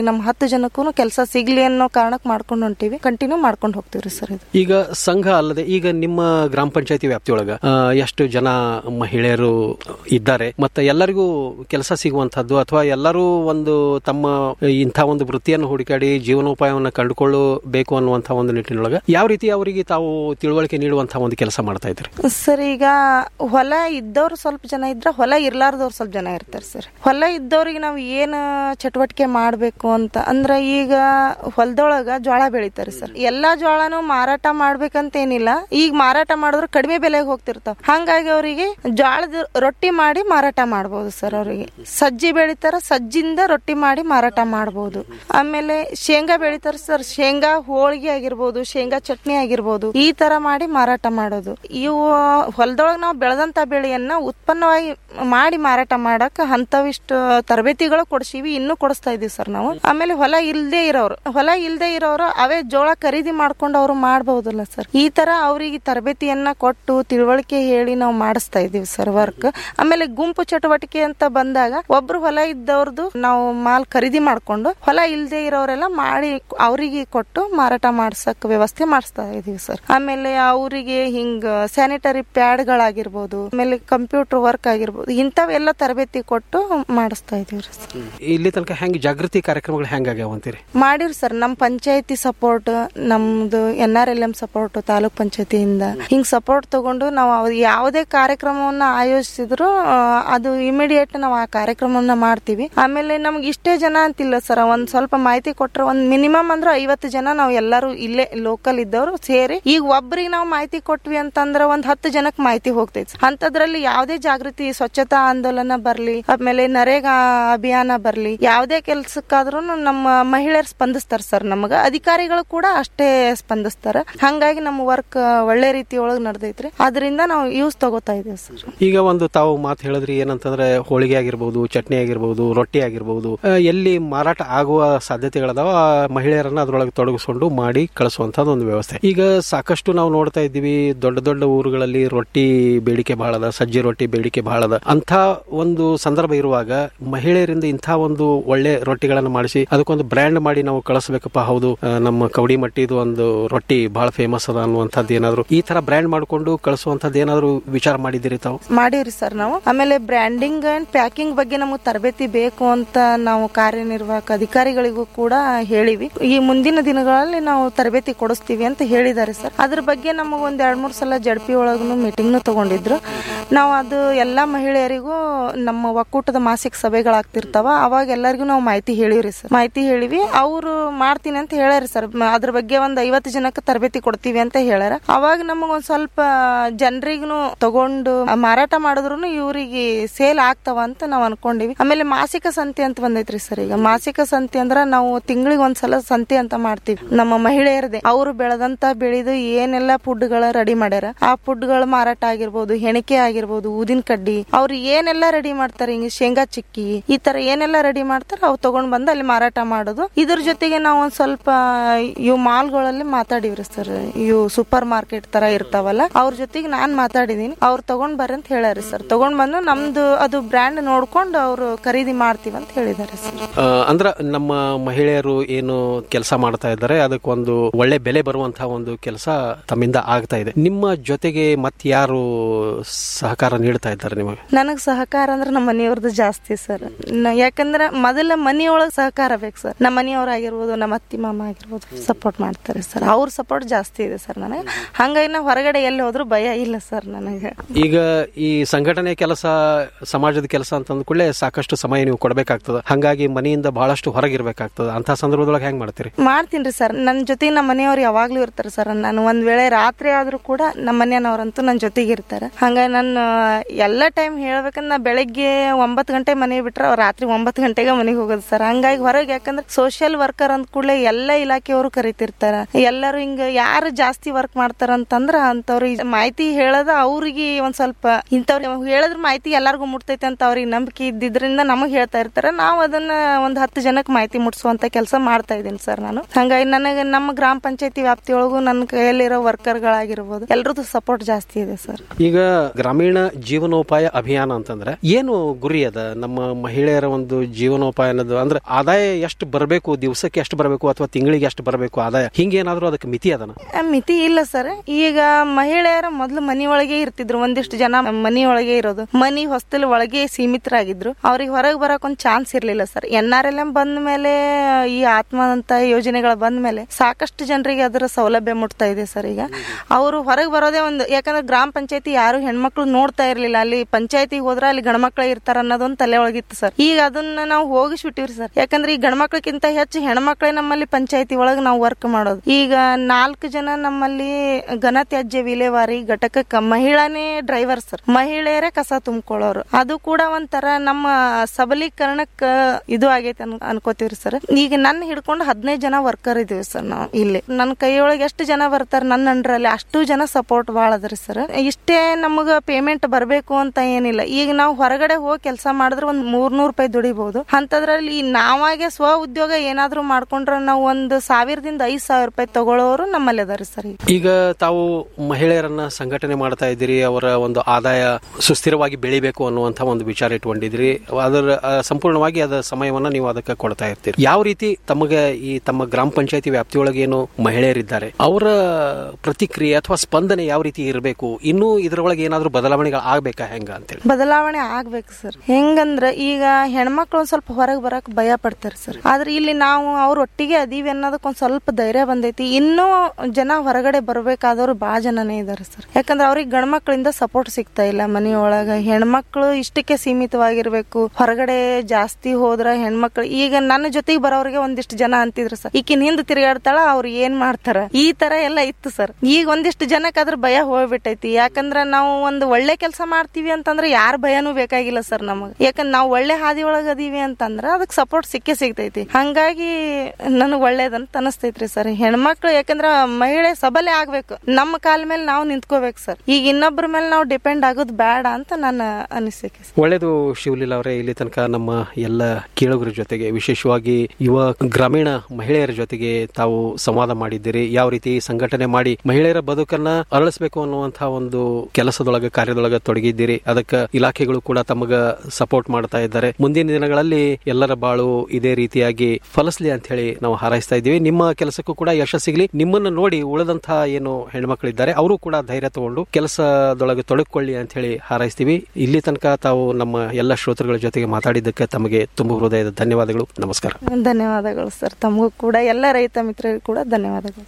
ನಮ್ಮ ಹತ್ತು ಜನಕ್ಕೂ ಕೆಲಸ ಸಿಗ್ಲಿ ಅನ್ನೋ ಕಾರಣಕ್ಕೆ ಮಾಡ್ಕೊಂಡು ಹೊಂಟಿವಿ ಕಂಟಿನ್ಯೂ ಮಾಡ್ಕೊಂಡು ಹೋಗ್ತೀವಿ ಸರ್ ಇದು ಈಗ ಸಂಘ ಅಲ್ಲದೆ ಈಗ ನಿಮ್ಮ ಗ್ರಾಮ ಪಂಚಾಯತಿ ವ್ಯಾಪ್ತಿಯೊಳಗ ಆ, ಎಷ್ಟು ಜನ ಮಹಿಳೆಯರು ಇದ್ದಾರೆ ಮತ್ತೆ ಎಲ್ಲರಿಗೂ ಕೆಲಸ ಸಿಗುವಂತಹದ್ದು ಅಥವಾ ಎಲ್ಲರೂ ಒಂದು ತಮ್ಮ ಇಂಥ ಒಂದು ವೃತ್ತಿಯನ್ನು ಹುಡುಕಾಡಿ ಜೀವನೋಪಾಯವನ್ನು ಕಂಡುಕೊಳ್ಳಬೇಕು ಅನ್ನುವಂತಹ ಒಂದು ನಿಟ್ಟಿನೊಳಗ ಯಾವ ರೀತಿ ಅವರಿಗೆ ತಾವು ತಿಳುವಳಿಕೆ ನೀಡುವಂತಹ ಒಂದು ಕೆಲಸ ಮಾಡ್ತಾ ಇದ್ದಾರೆ ಸರ್ ಈಗ ಹೊಲ ಇದ್ದವ್ರು ಸ್ವಲ್ಪ ಜನ ಇದ್ರೆ ಹೊಲ ಇರ್ಲಾರ್ದವ್ರು ಸ್ವಲ್ಪ ಜನ ಇರ್ತಾರೆ ಸರ್ ಹೊಲ ಇದ್ದವ್ರಿಗೆ ನಾವು ಏನು ಚಟುವಟಿಕೆ ಮಾಡಬೇಕು ಅಂತ ಅಂದ್ರೆ ಈಗ ಹೊಲದೊಳಗ ಜೋಳ ಬೆಳಿತಾರೆ ಸರ್ ಎಲ್ಲಾ ಜೋಳನು ಮಾರಾಟ ಮಾಡ್ಬೇಕಂತ ಏನಿಲ್ಲ ಈಗ ಮಾರಾಟ ಮಾಡಿದ್ರೆ ಕಡಿಮೆ ಬೆಲೆಗೆ ಹೋಗ್ತಿರ್ತಾವ ಹಂಗಾಗಿ ಅವರಿಗೆ ಜೋಳದ ರೊಟ್ಟಿ ಮಾಡಿ ಮಾರಾಟ ಮಾಡ್ಬೋದು ಸರ್ ಅವರಿಗೆ ಸಜ್ಜಿ ಬೆಳಿತಾರ ಸಜ್ಜಿಂದ ರೊಟ್ಟಿ ಮಾಡಿ ಮಾರಾಟ ಮಾಡ್ಬೋದು ಆಮೇಲೆ ಶೇಂಗಾ ಬೆಳಿತಾರ ಸರ್ ಶೇಂಗಾ ಹೋಳಿಗೆ ಆಗಿರ್ಬೋದು ಶೇಂಗಾ ಚಟ್ನಿ ಆಗಿರ್ಬೋದು ಈ ತರ ಮಾಡಿ ಮಾರಾಟ ಮಾಡೋದು ಇವು ಹೊಲದೊಳಗೆ ನಾವು ಬೆಳೆದಂತ ಬೆಳೆಯನ್ನ ಉತ್ಪನ್ನವಾಗಿ ಮಾಡಿ ಮಾರಾಟ ಮಾಡಕ್ ಅಂತವಿಷ್ಟು ತರಬೇತಿಗಳು ಕೊಡ್ಸಿವಿ ಇನ್ನೂ ಕೊಡಿಸ್ತಾ ಇದೀವಿ ಸರ್ ನಾವು ಆಮೇಲೆ ಹೊಲ ಇಲ್ದೇ ಇರೋರು ಹೊಲ ಇಲ್ದೇ ಇರೋರು ಅವೇ ಜೋಳ ಖರೀದಿ ಮಾಡ್ಕೊಂಡು ಅವ್ರು ಮಾಡಬಹುದಲ್ಲ ಸರ್ ಈ ತರ ಅವರಿಗೆ ತರಬೇತಿಯನ್ನ ಕೊಟ್ಟು ತಿಳುವಳಿಕೆ ಹೇಳಿ ನಾವು ಮಾಡಿಸ್ತಾ ಇದೀವಿ ಸರ್ ವರ್ಕ್ ಆಮೇಲೆ ಗುಂಪು ಚಟುವಟಿಕೆ ಅಂತ ಬಂದಾಗ ಒಬ್ರು ಹೊಲ ಇದ್ದವ್ರದ್ದು ನಾವು ಮಾಲ್ ಖರೀದಿ ಮಾಡ್ಕೊಂಡು ಹೊಲ ಇಲ್ದೇ ಇರೋರೆಲ್ಲ ಮಾಡಿ ಅವರಿಗೆ ಕೊಟ್ಟು ಮಾರಾಟ ಮಾಡ್ಸಕ್ ವ್ಯವಸ್ಥೆ ಮಾಡಿಸ್ತಾ ಇದೀವಿ ಸರ್ ಆಮೇಲೆ ಅವರಿಗೆ ಹಿಂಗ ಸ್ಯಾನಿಟರಿ ಪ್ಯಾಡ್ಗಳಾಗಿರ್ಬೋದು ಆಮೇಲೆ ಕಂಪ್ಯೂಟರ್ ವರ್ಕ್ ಆಗಿರ್ಬೋದು ಇಂಥವೆಲ್ಲ ತರಬೇತಿ ಕೊಟ್ಟು ಮಾಡಿಸ್ತಾ ಇದೀವಿ ರೀ ಸರ್ ಇಲ್ಲಿ ತನಕ ಹೆಂಗ್ ಜಾಗೃತಿ ಕಾರ್ಯಕ್ರಮಗಳು ಹೆಂಗಾಗ್ಯಾವ ಅಂತೀರಿ ಮಾಡಿರಿ ಸರ್ ನಮ್ಮ ಪಂಚಾಯತಿ ಸಪೋರ್ಟ್ ನಮ್ದು N R L M support taluk ಪಂಚಾಯತಿಯಿಂದ ಹಿಂಗ್ ಸಪೋರ್ಟ್ ತಗೊಂಡು ನಾವು ಅವ್ ಯಾವುದೇ ಕಾರ್ಯಕ್ರಮವನ್ನ ಆಯೋಜಿಸಿದ್ರು ಆ, ಅದು ಇಮಿಡಿಯೇಟ್ ನಾವು ಆ ಕಾರ್ಯಕ್ರಮವನ್ನ ಮಾಡ್ತೀವಿ ಆಮೇಲೆ ನಮ್ಗೆ ಇಷ್ಟೇ ಜನ ಅಂತಿಲ್ಲ ಸರ್ ಒಂದ್ ಸ್ವಲ್ಪ ಮಾಹಿತಿ ಕೊಟ್ರೆ ಒಂದ್ ಮಿನಿಮಮ್ ಅಂದ್ರೆ ಐವತ್ತು ಜನ ನಾವು ಎಲ್ಲರೂ ಇಲ್ಲೇ ಲೋಕಲ್ ಇದ್ದವರು ಸೇರಿ ಈಗ ಒಬ್ರಿಗೆ ನಾವು ಮಾಹಿತಿ ಕೊಟ್ವಿ ಅಂತಂದ್ರೆ ಒಂದ್ ಹತ್ತು ಜನಕ್ಕೆ ಮಾಹಿತಿ ಹೋಗ್ತೈತಿ ಅಂತದ್ರಲ್ಲಿ ಯಾವುದೇ ಜಾಗೃತಿ ಸ್ವಚ್ಛತಾ ಆಂದೋಲನ ಬರ್ಲಿ ಆಮೇಲೆ ನರೇಗಾ ಅಭಿಯಾನ ಬರ್ಲಿ ಯಾವುದೇ ಕೆಲ್ಸಕ್ಕಾದ್ರೂ ನಮ್ಮ ಮಹಿಳೆಯರು ಸ್ಪಂದಿಸ್ತಾರ ಸರ್ ನಮಗ ಅಧಿಕಾರಿಗಳು ಕೂಡ ಅಷ್ಟೇ ಸ್ಪಂದಿಸ್ತಾರ ಹಂಗಾಗಿ ನಮ್ಮ ವರ್ಕ್ ಒಳ್ಳೆ ರೀತಿ ಒಳಗ್ ನಡೆದೈತ್ರಿ ಅದರಿಂದ ನಾವು ಯೂಸ್ ತಗೋತಾ ಇದೀವಿ ಸರ್ ಈಗ ಒಂದು ತಾವು ಮಾತು ಹೇಳಿದ್ರಿ ಏನಂತಂದ್ರೆ ಹೋಳಿಗೆ ಆಗಿರ್ಬೋದು ಚಟ್ನಿ ಆಗಿರ್ಬೋದು ರೊಟ್ಟಿ ಆಗಿರ್ಬೋದು ಆ, ಎಲ್ಲಿ ಮಾರಾಟ ಆಗುವ ಸಾಧ್ಯತೆಗಳದಾವ ಆ ಮಹಿಳೆಯರನ್ನ ಅದರೊಳಗೆ ತೊಡಗಿಸ್ಕೊಂಡು ಮಾಡಿ ಕಳಿಸುವಂತದ್ದು ಒಂದು ವ್ಯವಸ್ಥೆ ಈಗ ಸಾಕಷ್ಟು ನಾವು ನೋಡ್ತಾ ಇದ್ದೀವಿ ದೊಡ್ಡ ದೊಡ್ಡ ಊರುಗಳಲ್ಲಿ ರೊಟ್ಟಿ ಬೇಡಿಕೆ ಬಹಳ ಅದ ಸಜ್ಜಿ ರೊಟ್ಟಿ ಬೇಡಿಕೆ ಬಹಳ ಅದ ಅಂತ ಒಂದು ಸಂದರ್ಭ ಇರುವಾಗ ಮಹಿಳೆಯರಿಂದ ಇಂಥ ಒಂದು ಒಳ್ಳೆ ರೊಟ್ಟಿಗಳನ್ನು ಮಾಡಿಸಿ ಅದಕ್ಕೊಂದು ಬ್ರ್ಯಾಂಡ್ ಮಾಡಿ ನಾವು ಕಳಿಸ್ಬೇಕಪ್ಪ ಹೌದು ಆ, ನಮ್ಮ ಕವಡಿ ಮಟ್ಟಿದು ಒಂದು ರೊಟ್ಟಿ ಬಹಳ ಫೇಮಸ್ ಅದ ಅನ್ನುವಂಥದ್ದು ಏನಾದ್ರು ಈ ತರ ಬ್ರ್ಯಾಂಡ್ ಮಾಡಿಕೊಂಡು ಕಳಿಸುವಂತದ್ದು ಏನಾದ್ರು ವಿಚಾರ ಮಾಡಿದಿರಿ ತಾವು ಮಾಡೀವ್ರಿ ಸರ್ ನಾವು ಆಮೇಲೆ ಬ್ರ್ಯಾಂಡಿಂಗ್ ಅಂಡ್ ಪ್ಯಾಕಿಂಗ್ ಬಗ್ಗೆ ನಮಗೆ ತರಬೇತಿ ಬೇಕು ಅಂತ ನಾವು ಕಾರ್ಯನಿರ್ವಾಹಕ ಅಧಿಕಾರಿಗಳಿಗೂ ಕೂಡ ಹೇಳಿವಿ ಈ ಮುಂದಿನ ದಿನಗಳಲ್ಲಿ ನಾವು ತರಬೇತಿ ಕೊಡಿಸ್ತೀವಿ ಅಂತ ಹೇಳಿದ್ದಾರೆ ಸರ್ ಅದ್ರ ಬಗ್ಗೆ ನಮಗೆ ಒಂದ್ ಎರಡ್ ಮೂರ್ ಸಲ ಜಡ್ಪಿ ಒಳಗೂ ಮೀಟಿಂಗ್ ತಗೊಂಡಿದ್ರು ನಾವು ಅದು ಎಲ್ಲಾ ಮಹಿಳೆಯರಿಗೂ ನಮ್ಮ ಒಕ್ಕೂಟದ ಮಾಸಿಕ ಸಭೆಗಳಾಗ್ತಿರ್ತಾವ ಅವಾಗ ಎಲ್ಲರಿಗೂ ನಾವು ಮಾಹಿತಿ ಹೇಳಿವ್ರಿ ಸರ್ ಮಾಹಿತಿ ಹೇಳಿವಿ ಅವರು ಮಾಡ್ತೀನಿ ಅಂತ ಹೇಳ್ಯಾರ ಸರ್ ಮ- ಅದ್ರ ಬಗ್ಗೆ ಒಂದ್ ಐವತ್ತು ಜನಕ್ಕೆ ತರಬೇತಿ ಕೊಡ್ತೀವಿ ಅಂತ ಹೇಳ್ಯಾರ ಅವಾಗ ನಮಗ್ ಒಂದ್ ಸ್ವಲ್ಪ ಜನರಿಗೂ ತಗೊಂಡು ಆ ಮಾರಾಟ ಮಾಡಿದ್ರು ಇವ್ರಿಗೆ ಸೇಲ್ ಆಗ್ತಾವ ಅಂತ ನಾವ್ ಅನ್ಕೊಂಡಿವಿ ಆಮೇಲೆ ಮಾಸಿಕ ಸಂತೆ ಅಂತ ಬಂದೈತ್ರಿ ಸರ್ ಈಗ ಮಾಸಿಕ ಸಂತೆ ಅಂದ್ರ ನಾವು ತಿಂಗಳಿಗೆ ಒಂದ್ಸಲ ಸಂತೆ ಅಂತ ಮಾಡ್ತೀವಿ ನಮ್ಮ ಮಹಿಳೆಯರದೇ ಅವರು ಬೆಳೆದಂತ ಬೆಳೆದು ಏನೆಲ್ಲ ಫುಡ್ ಗಳ ರೆಡಿ ಮಾಡ್ಯಾರ ಆ ಫುಡ್ ಗಳ ಮಾರಾಟ ಆಗಿರ್ಬೋದು ಹೆಣಿಕೆ ಆಗಿರ್ಬೋದು ಊದಿನ ಕಡ್ಡಿ ಅವ್ರು ಏನೆಲ್ಲ ರೆಡಿ ಮಾಡ್ತಾರೆ ಹಿಂಗ ಶೇಂಗಾ ಚಿಕ್ಕಿ ಈ ತರ ಏನೆಲ್ಲ ರೆಡಿ ಮಾಡ್ತಾರೆ ಅವ್ ತಗೊಂಡ್ ಬಂದು ಅಲ್ಲಿ ಮಾರಾಟ ಮಾಡೋದು ಇದ್ರ ಜೊತೆಗೆ ನಾವು ಒಂದ್ ಸ್ವಲ್ಪ ಇವು ಮಾಲ್ಗಳಲ್ಲಿ ಮಾತಾಡಿವ್ರಿ ಸರ್ ಇವು ಸೂಪರ್ ಮಾರ್ಕೆಟ್ ತರ ಇರ್ತಾವಲ್ಲ ಅವ್ರ ಜೊತೆಗೆ ನಾನ್ ಮಾತಾಡಿದೀನಿ ಅವ್ರು ತಗೊಂಡ್ ಬರ್ರಿ ಅಂತ ಹೇಳ್ಯಾರಿ ಸರ್ ತಗೊಂಡ್ ಬಂದು ನಮ್ದು ಅದು ಬ್ರ್ಯಾಂಡ್ ನೋಡ್ಕೊಂಡು ಅವ್ರು ಖರೀದಿ ಮಾಡ್ತೀವಿ ಅಂತ ಹೇಳಿದಾರೆ ಸರ್ ಆ, ಅಂದ್ರ ನಮ್ಮ ಮಹಿಳೆಯರು ಏನು ಕೆಲಸ ಮಾಡ್ತಾ ಇದ್ದಾರೆ ಅದಕ್ಕೊಂದು ಒಳ್ಳೆ ಬೆಲೆ ಬರುವಂತಹ ಒಂದು ಕೆಲಸ ತಮ್ಮಿಂದ ಆಗ್ತಾ ಇದೆ ನಿಮ್ಮ ಜೊತೆಗೆ ಮತ್ ಯಾರು ಸಹಕಾರ ನೀಡ್ತಾ ಇದ್ದಾರೆ ನಿಮಗೆ ನನಗ್ ಸಹಕಾರ ಅಂದ್ರೆ ನಮ್ಮ ಮನೆಯವ್ರದ್ದು ಜಾಸ್ತಿ ಸರ್ ಯಾಕಂದ್ರೆ ಮೊದಲ ಮನೆಯೊಳಗ್ ಸಹಕಾರ ಬೇಕು ಸರ್ ನಮ್ಮ ಮನೆಯವ್ರಾಗಿರ್ಬೋದು ನಮ್ಮ ಅತ್ತಿ ಮಾಮ ಆಗಿರ್ಬೋದು ಸಪೋರ್ಟ್ ಮಾಡ್ತಾರೆ ಸರ್ ಅವ್ರ ಸಪೋರ್ಟ್ ಜಾಸ್ತಿ ಇದೆ ಸರ್ ನನಗೆ ಹಂಗಾಗಿ ನಾ ಹೊರಗಡೆ ಎಲ್ಲಿ ಹೋದ್ರು ಭಯ ಇಲ್ಲ ಸರ್ ನನಗೆ ಈಗ ಈ ಸಂಘಟನೆ ಕೆಲಸ ಸಮಾಜದ ಕೆಲಸ ಅಂತ ಅಂದ್ಕೂಡಲೇ ಸಾಕಷ್ಟು ಸಮಯ ನೀವು ಕೊಡಬೇಕಾಗ್ತದೆ ಹಂಗಾಗಿ ಮನೆಯಿಂದ ಬಹಳಷ್ಟು ಹೊರಗಿರ್ಬೇಕಾಗ್ತದೆ ಅಂತ ಸಂದರ್ಭದೊಳಗೆ ಹೆಂಗ್ ಮಾಡ್ತೀರಿ ಮಾಡ್ತೀನಿ ಸರ್ ನನ್ನ ಜೊತೆಗೆ ನಮ್ಮ ಮನೆಯವ್ರು ಯಾವಾಗ್ಲೂ ಇರ್ತಾರೆ ಸರ್ ನಾನು ಒಂದ್ ವೇಳೆ ರಾತ್ರಿ ಆದ್ರೂ ಕೂಡ ನಮ್ಮ ಮನೆಯವ್ರಂತೂ ನನ್ನ ಜೊತೆಗೆ ಇರ್ತಾರೆ ಹಂಗಾಗಿ ನಾನು ಎಲ್ಲ ಟೈಮ್ ಹೇಳ್ಬೇಕಂದ್ರೆ ನಾ ಬೆಳಗ್ಗೆ ಒಂಬತ್ತು ಗಂಟೆ ಮನೆ ಬಿಟ್ರೆ ಅವ್ರು ರಾತ್ರಿ ಒಂಬತ್ತು ಗಂಟೆಗೆ ಮನೆಗೆ ಹೋಗೋದು ಸರ್ ಹಂಗಾಗಿ ಹೊರಗೆ ಯಾಕಂದ್ರೆ ಸೋಷಿಯಲ್ ವರ್ಕರ್ ಅಂದ ಕೂಡಲೇ ಎಲ್ಲ ಇಲಾಖೆಯವರು ಕರಿತಿರ್ತಾರ ಎಲ್ಲರೂ ಹಿಂಗ ಯಾರು ಜಾಸ್ತಿ ವರ್ಕ್ ಮಾಡ್ತಾರ ಅಂತಂದ್ರ ಅಂತವ್ರಿಗೆ ಮಾಹಿತಿ ಹೇಳೋದ ಅವ್ರಿಗೆ ಒಂದ್ ಸ್ವಲ್ಪ ಇಂಥವ್ರಿಗೆ ಹೇಳಿದ್ರ ಮಾಹಿತಿ ಎಲ್ಲಾರ್ಗು ಮುಟ್ತೈತೆ ಅಂತ ಅವ್ರಿಗೆ ನಂಬಿಕೆ ಇದ್ದಿದ್ರಿಂದ ನಮಗ್ ಹೇಳ್ತಾ ಇರ್ತಾರೆ ನಾವು ಅದನ್ನ ಒಂದ್ ಹತ್ತು ಜನಕ್ಕೆ ಮಾಹಿತಿ ಮುಟ್ಸುವಂತ ಕೆಲಸ ಮಾಡ್ತಾ ಇದ್ದೀನಿ ಸರ್ ನಾನು ಹಂಗಾಗಿ ನನಗೆ ನಮ್ಮ ಗ್ರಾಮ ಪಂಚಾಯತಿ ವ್ಯಾಪ್ತಿಯೊಳಗು ನನ್ನ ಕೈಯಲ್ಲಿರೋ ವರ್ಕರ್ಗಳಾಗಿರ್ಬೋದು ಎಲ್ರದ್ದು ಸಪೋರ್ಟ್ ಜಾಸ್ತಿ ಇದೆ ಸರ್ ಈಗ ಗ್ರಾಮೀಣ ಗ್ರಾಮೀಣ ಜೀವನೋಪಾಯ ಅಭಿಯಾನ ಅಂತಂದ್ರೆ ಏನು ಗುರಿ ಅದ ನಮ್ಮ ಮಹಿಳೆಯರ ಒಂದು ಜೀವನೋಪಾಯ ಅನ್ನೋದು ಅಂದ್ರೆ ಆದಾಯ ಎಷ್ಟು ಬರಬೇಕು ದಿವಸಕ್ಕೆ ಎಷ್ಟು ಬರಬೇಕು ಅಥವಾ ತಿಂಗಳಿಗೆ ಎಷ್ಟು ಬರಬೇಕು ಆದಾಯ ಹಿಂಗೇನಾದ್ರೂ ಅದಕ್ಕೆ ಮಿತಿ ಅದನ ಆ, ಮಿತಿ ಇಲ್ಲ ಸರ್ ಈಗ ಮಹಿಳೆಯರ ಮೊದ್ಲು ಮನಿ ಒಳಗೆ ಇರ್ತಿದ್ರು ಒಂದಿಷ್ಟು ಜನ ಮನಿ ಒಳಗೆ ಇರೋದು ಮನಿ ಹೊಸ್ತಲ್ ಒಳಗೆ ಸೀಮಿತರಾಗಿದ್ರು ಅವ್ರಿಗೆ ಹೊರಗೆ ಬರಕ್ ಒಂದ್ ಚಾನ್ಸ್ ಇರ್ಲಿಲ್ಲ sir N R L M ಬಂದ ಮೇಲೆ ಈ ಆತ್ಮ ಅಂತ ಯೋಜನೆಗಳು ಬಂದ ಮೇಲೆ ಸಾಕಷ್ಟು ಜನರಿಗೆ ಅದರ ಸೌಲಭ್ಯ ಮುಟ್ತಾ ಇದೆ ಸರ್ ಈಗ ಅವರು ಹೊರಗೆ ಬರೋದೇ ಒಂದು ಯಾಕಂದ್ರೆ ಗ್ರಾಮ ಪಂಚಾಯತಿ ಯಾರು ಹೆಣ್ಮಕ್ಳು ನೋಡ್ತಾ ಇರ್ಲಿಲ್ಲ ಅಲ್ಲಿ ಪಂಚಾಯತಿಗೆ ಹೋದ್ರೆ ಅಲ್ಲಿ ಗಣಮಕ್ಳು ಇರ್ತಾರ ಅನ್ನೋದೊಂದು ತಲೆ ಒಳಗಿತ್ತು ಸರ್ ಈಗ ಅದನ್ನ ನಾವು ಹೋಗಿಸ್ಬಿಟ್ಟಿವ್ರಿ ಸರ್ ಯಾಕಂದ್ರೆ ಈ ಗಣಮಕ್ಳಕ್ಕಿಂತ ಹೆಚ್ಚು ಹೆಣ್ಮಕ್ಳೇ ನಮ್ಮಲ್ಲಿ ಪಂಚಾಯತಿ ಒಳಗೆ ನಾವು ವರ್ಕ್ ಮಾಡೋದು ಈಗ ನಾಲ್ಕು ಜನ ನಮ್ಮಲ್ಲಿ ಘನತ್ಯಾಜ್ಯ ವಿಲೇವಾರಿ ಘಟಕಕ್ಕೆ ಮಹಿಳಾನೇ ಡ್ರೈವರ್ ಸರ್ ಮಹಿಳೆಯರೇ ಕಸ ತುಂಬಿಕೊಳ್ಳೋರು ಅದು ಕೂಡ ಒಂಥರ ನಮ್ಮ ಸಬಲೀಕರಣಕ್ಕ ಇದು ಆಗೈತೆ ಅನ್ ಅನ್ಕೋತೀವ್ರಿ ಸರ್ ಈಗ ನನ್ನ ಹಿಡ್ಕೊಂಡು ಹದಿನೈದು ಜನ ವರ್ಕರ್ ಇದೀವಿ ಸರ್ ನಾವು ಇಲ್ಲಿ ನನ್ನ ಕೈಯೊಳಗೆ ಎಷ್ಟು ಜನ ಬರ್ತಾರೆ ನನ್ನ ಅಂಡ್ರಲ್ಲಿ ಅಷ್ಟು ಜನ ಸಪೋರ್ಟ್ ಭಾಳ ಅದ್ರಿ ಸರ್ ಇಷ್ಟೇ ನಮಗ ಪೇಮೆಂಟ್ ಬರಬೇಕು ಅಂತ ಏನಿಲ್ಲ ಈಗ ನಾವು ಹೊರಗಡೆ ಹೋಗಿ ಕೆಲಸ ಮಾಡಿದ್ರೆ ಒಂದ್ ಮೂರ್ನೂರು ರೂಪಾಯಿ ದುಡಿಬಹುದು ಅಂತದ್ರಲ್ಲಿ ನಾವಾಗೆ ಸ್ವ ಉದ್ಯೋಗ ಏನಾದ್ರೂ ಮಾಡ್ಕೊಂಡ್ರೆ ನಾವು ಒಂದು ಸಾವಿರದಿಂದ ಐದ್ ಸಾವಿರ ರೂಪಾಯಿ ತಗೊಳ್ಳೋರು ನಮ್ಮಲ್ಲಿ ಅದಾರಿ ಸರ್ ಈಗ ಈಗ ತಾವು ಮಹಿಳೆಯರನ್ನ ಸಂಘಟನೆ ಮಾಡ್ತಾ ಇದ್ದೀರಿ ಅವರ ಒಂದು ಆದಾಯ ಸುಸ್ಥಿರವಾಗಿ ಬೆಳಿಬೇಕು ಅನ್ನುವಂತ ಒಂದು ವಿಚಾರ ಇಟ್ಕೊಂಡಿದ್ರಿ ಅದರ ಆ, ಸಂಪೂರ್ಣವಾಗಿ ಅದರ ಸಮಯವನ್ನ ನೀವು ಅದಕ್ಕೆ ಕೊಡ್ತಾ ಇರ್ತೀರಿ ಯಾವ ರೀತಿ ತಮಗೆ ಈ ತಮ್ಮ ಗ್ರಾಮ ಪಂಚಾಯತಿ ವ್ಯಾಪ್ತಿಯೊಳಗೆ ಏನು ಮಹಿಳೆಯರಿದ್ದಾರೆ ಅವರ ಪ್ರತಿಕ್ರಿಯೆ ಅಥವಾ ಸ್ಪಂದನೆ ಯಾವ ರೀತಿ ಇರಬೇಕು ಇನ್ನೂ ಇದರೊಳಗೆ ಏನಾದ್ರೂ ಬದಲಾವಣೆಗಳು ಆಗ್ಬೇಕಾ ಹೆಂಗ ಅಂತೇಳಿ ಬದಲಾವಣೆ ಆಗ್ಬೇಕು ಸರ್ ಹೆಂಗಂದ್ರ ಈಗ ಹೆಣ್ಮಕ್ಳು ಒಂದ್ ಸ್ವಲ್ಪ ಹೊರಗೆ ಬರಕ್ ಭಯ ಪಡ್ತಾರೆ ಸರ್ ಆದ್ರೆ ಇಲ್ಲಿ ನಾವು ಅವ್ರ ಒಟ್ಟಿಗೆ ಅದೀವಿ ಅನ್ನೋದಕ್ಕೆ ಒಂದ್ ಸ್ವಲ್ಪ ಧೈರ್ಯ ಬಂದೈತಿ ಇನ್ನೂ ಜನ ಹೊರಗಡೆ ಬರ್ಬೇಕಾದವ್ರು ಬಾಳ ಜನನೇ ಇದಾರೆ ಸರ್ ಯಾಕಂದ್ರೆ ಅವ್ರಿಗೆ ಗಂಡ್ಮಕ್ಳಿಂದ ಸಪೋರ್ಟ್ ಸಿಗ್ತಾ ಇಲ್ಲ ಮನೆಯೊಳಗ ಹೆಣ್ಮಕ್ಳು ಇಷ್ಟಕ್ಕೆ ಸೀಮಿತವಾಗಿರ್ಬೇಕು ಹೊರಗಡೆ ಜಾಸ್ತಿ ಹೋದ್ರ ಹೆಣ್ಮಕ್ಳು ಈಗ ನನ್ನ ಜೊತೆಗೆ ಬರೋರಿಗೆ ಒಂದಿಷ್ಟು ಜನ ಅಂತಿದ್ರು ಸರ್ ಈಕಿನ ಹಿಂದ್ ತಿರುಗಾಡ್ತಾಳ ಅವ್ರು ಏನ್ ಮಾಡ್ತಾರ ಈ ತರ ಎಲ್ಲ ಇತ್ತು ಸರ್ ಈಗ ಒಂದಿಷ್ಟು ಜನಕ್ಕೆ ಅದ್ರ ಭಯ ಹೋಗ್ಬಿಟ್ಟೈತಿ ಯಾಕಂದ್ರ ನಾವು ಒಂದು ಒಳ್ಳೆ ಕೆಲಸ ಮಾಡ್ತೀವಿ ಅಂತಂದ್ರೆ ಯಾರ ಭಯನೂ ಬೇಕಾಗಿಲ್ಲ ಸರ್ ನಮಗ್ ಯಾಕಂದ್ರೆ ನಾವು ಒಳ್ಳೆ ಹಾದಿ ಒಳಗ ಅದೀವಿ ಅಂತಂದ್ರ ಅದಕ್ಕೆ ಸಪೋರ್ಟ್ ಸಿಕ್ಕೇ ಸಿಗ್ತೈತಿ ಹಂಗಾಗಿ ನನಗ್ ಒಳ್ಳೇದಂತ ಅನಸ್ತೈತ್ರಿ ಸರ್ ಹೆಣ್ಮಕ್ಳು ಯಾಕಂದ್ರ ಮಹಿಳೆ ಸಬಲೆ ಆಗ್ಬೇಕು ನಮ್ಮ ಕಾಲ ಮೇಲೆ ನಾವು ನಿಂತ್ಕೋಬೇಕು ಸರ್ ಈಗ ಇನ್ನೊಬ್ಬರ ಮೇಲೆ ನಾವು ಡಿಪೆಂಡ್ ಆಗೋದು ಬೇಡ ಅಂತ ನನ್ನ ಅನಿಸಿಕೆ ಒಳ್ಳೇದು ಶಿವಲೀಲ ಅವರೇ ಇಲ್ಲಿ ತನಕ ನಮ್ಮ ಎಲ್ಲ ಕೇಳುಗರ ಜೊತೆಗೆ ವಿಶೇಷವಾಗಿ ಯುವ ಗ್ರಾಮೀಣ ಮಹಿಳೆಯರ ಜೊತೆಗೆ ತಾವು ಸಂವಾದ ಮಾಡಿದ್ದೀರಿ ಯಾವ ರೀತಿ ಸಂಘಟನೆ ಮಾಡಿ ಮಹಿಳೆಯರ ಬದುಕನ್ನ ಅರಳಿಸಬೇಕು ಅನ್ನುವಂತಹ ಒಂದು ಕೆಲಸದೊಳಗ ಕಾರ್ಯದೊಳಗ ತೊಡಗಿದ್ದೀರಿ ಅದಕ್ಕೆ ಇಲಾಖೆಗಳು ಕೂಡ ತಮಗ ಸಪೋರ್ಟ್ ಮಾಡ್ತಾ ಇದ್ದಾರೆ ಮುಂದಿನ ದಿನಗಳಲ್ಲಿ ಎಲ್ಲರ ಬಾಳು ಇದೇ ರೀತಿಯಾಗಿ ಫಲಸ್ಲಿ ಅಂತ ಹೇಳಿ ನಾವು ಹಾರೈಸ್ತಾ ಇದ್ದೀವಿ ನಿಮ್ಮ ಕೆಲಸಕ್ಕೂ ಕೂಡ ಯಶಸ್ಸು ಸಿಗ್ಲಿ ನಿಮ್ಮನ್ನ ನೋಡಿ ಉಳಿದಂತಹ ಏನು ಹೆಣ್ಮಕ್ಳಿದ್ದಾರೆ ಅವರು ಕೂಡ ಧೈರ್ಯ ತಗೊಂಡು ಕೆಲಸದೊಳಗೆ ತೊಡಗಿಕೊಳ್ಳಿ ಅಂತ ಹೇಳಿ ಹಾರೈಸ್ತೀವಿ ಇಲ್ಲಿ ತನಕ ತಾವು ನಮ್ಮ ಎಲ್ಲ ಶ್ರೋತೃಗಳ ಜೊತೆಗೆ ಮಾತಾಡಿದ್ದಕ್ಕೆ ತಮಗೆ ತುಂಬ ಹೃದಯದ ಧನ್ಯವಾದಗಳು ನಮಸ್ಕಾರ ಧನ್ಯವಾದಗಳು ಸರ್ ತಮಗೂ ಕೂಡ ಎಲ್ಲ ರೈತ ಮಿತ್ರರಿಗೂ ಕೂಡ ಧನ್ಯವಾದಗಳು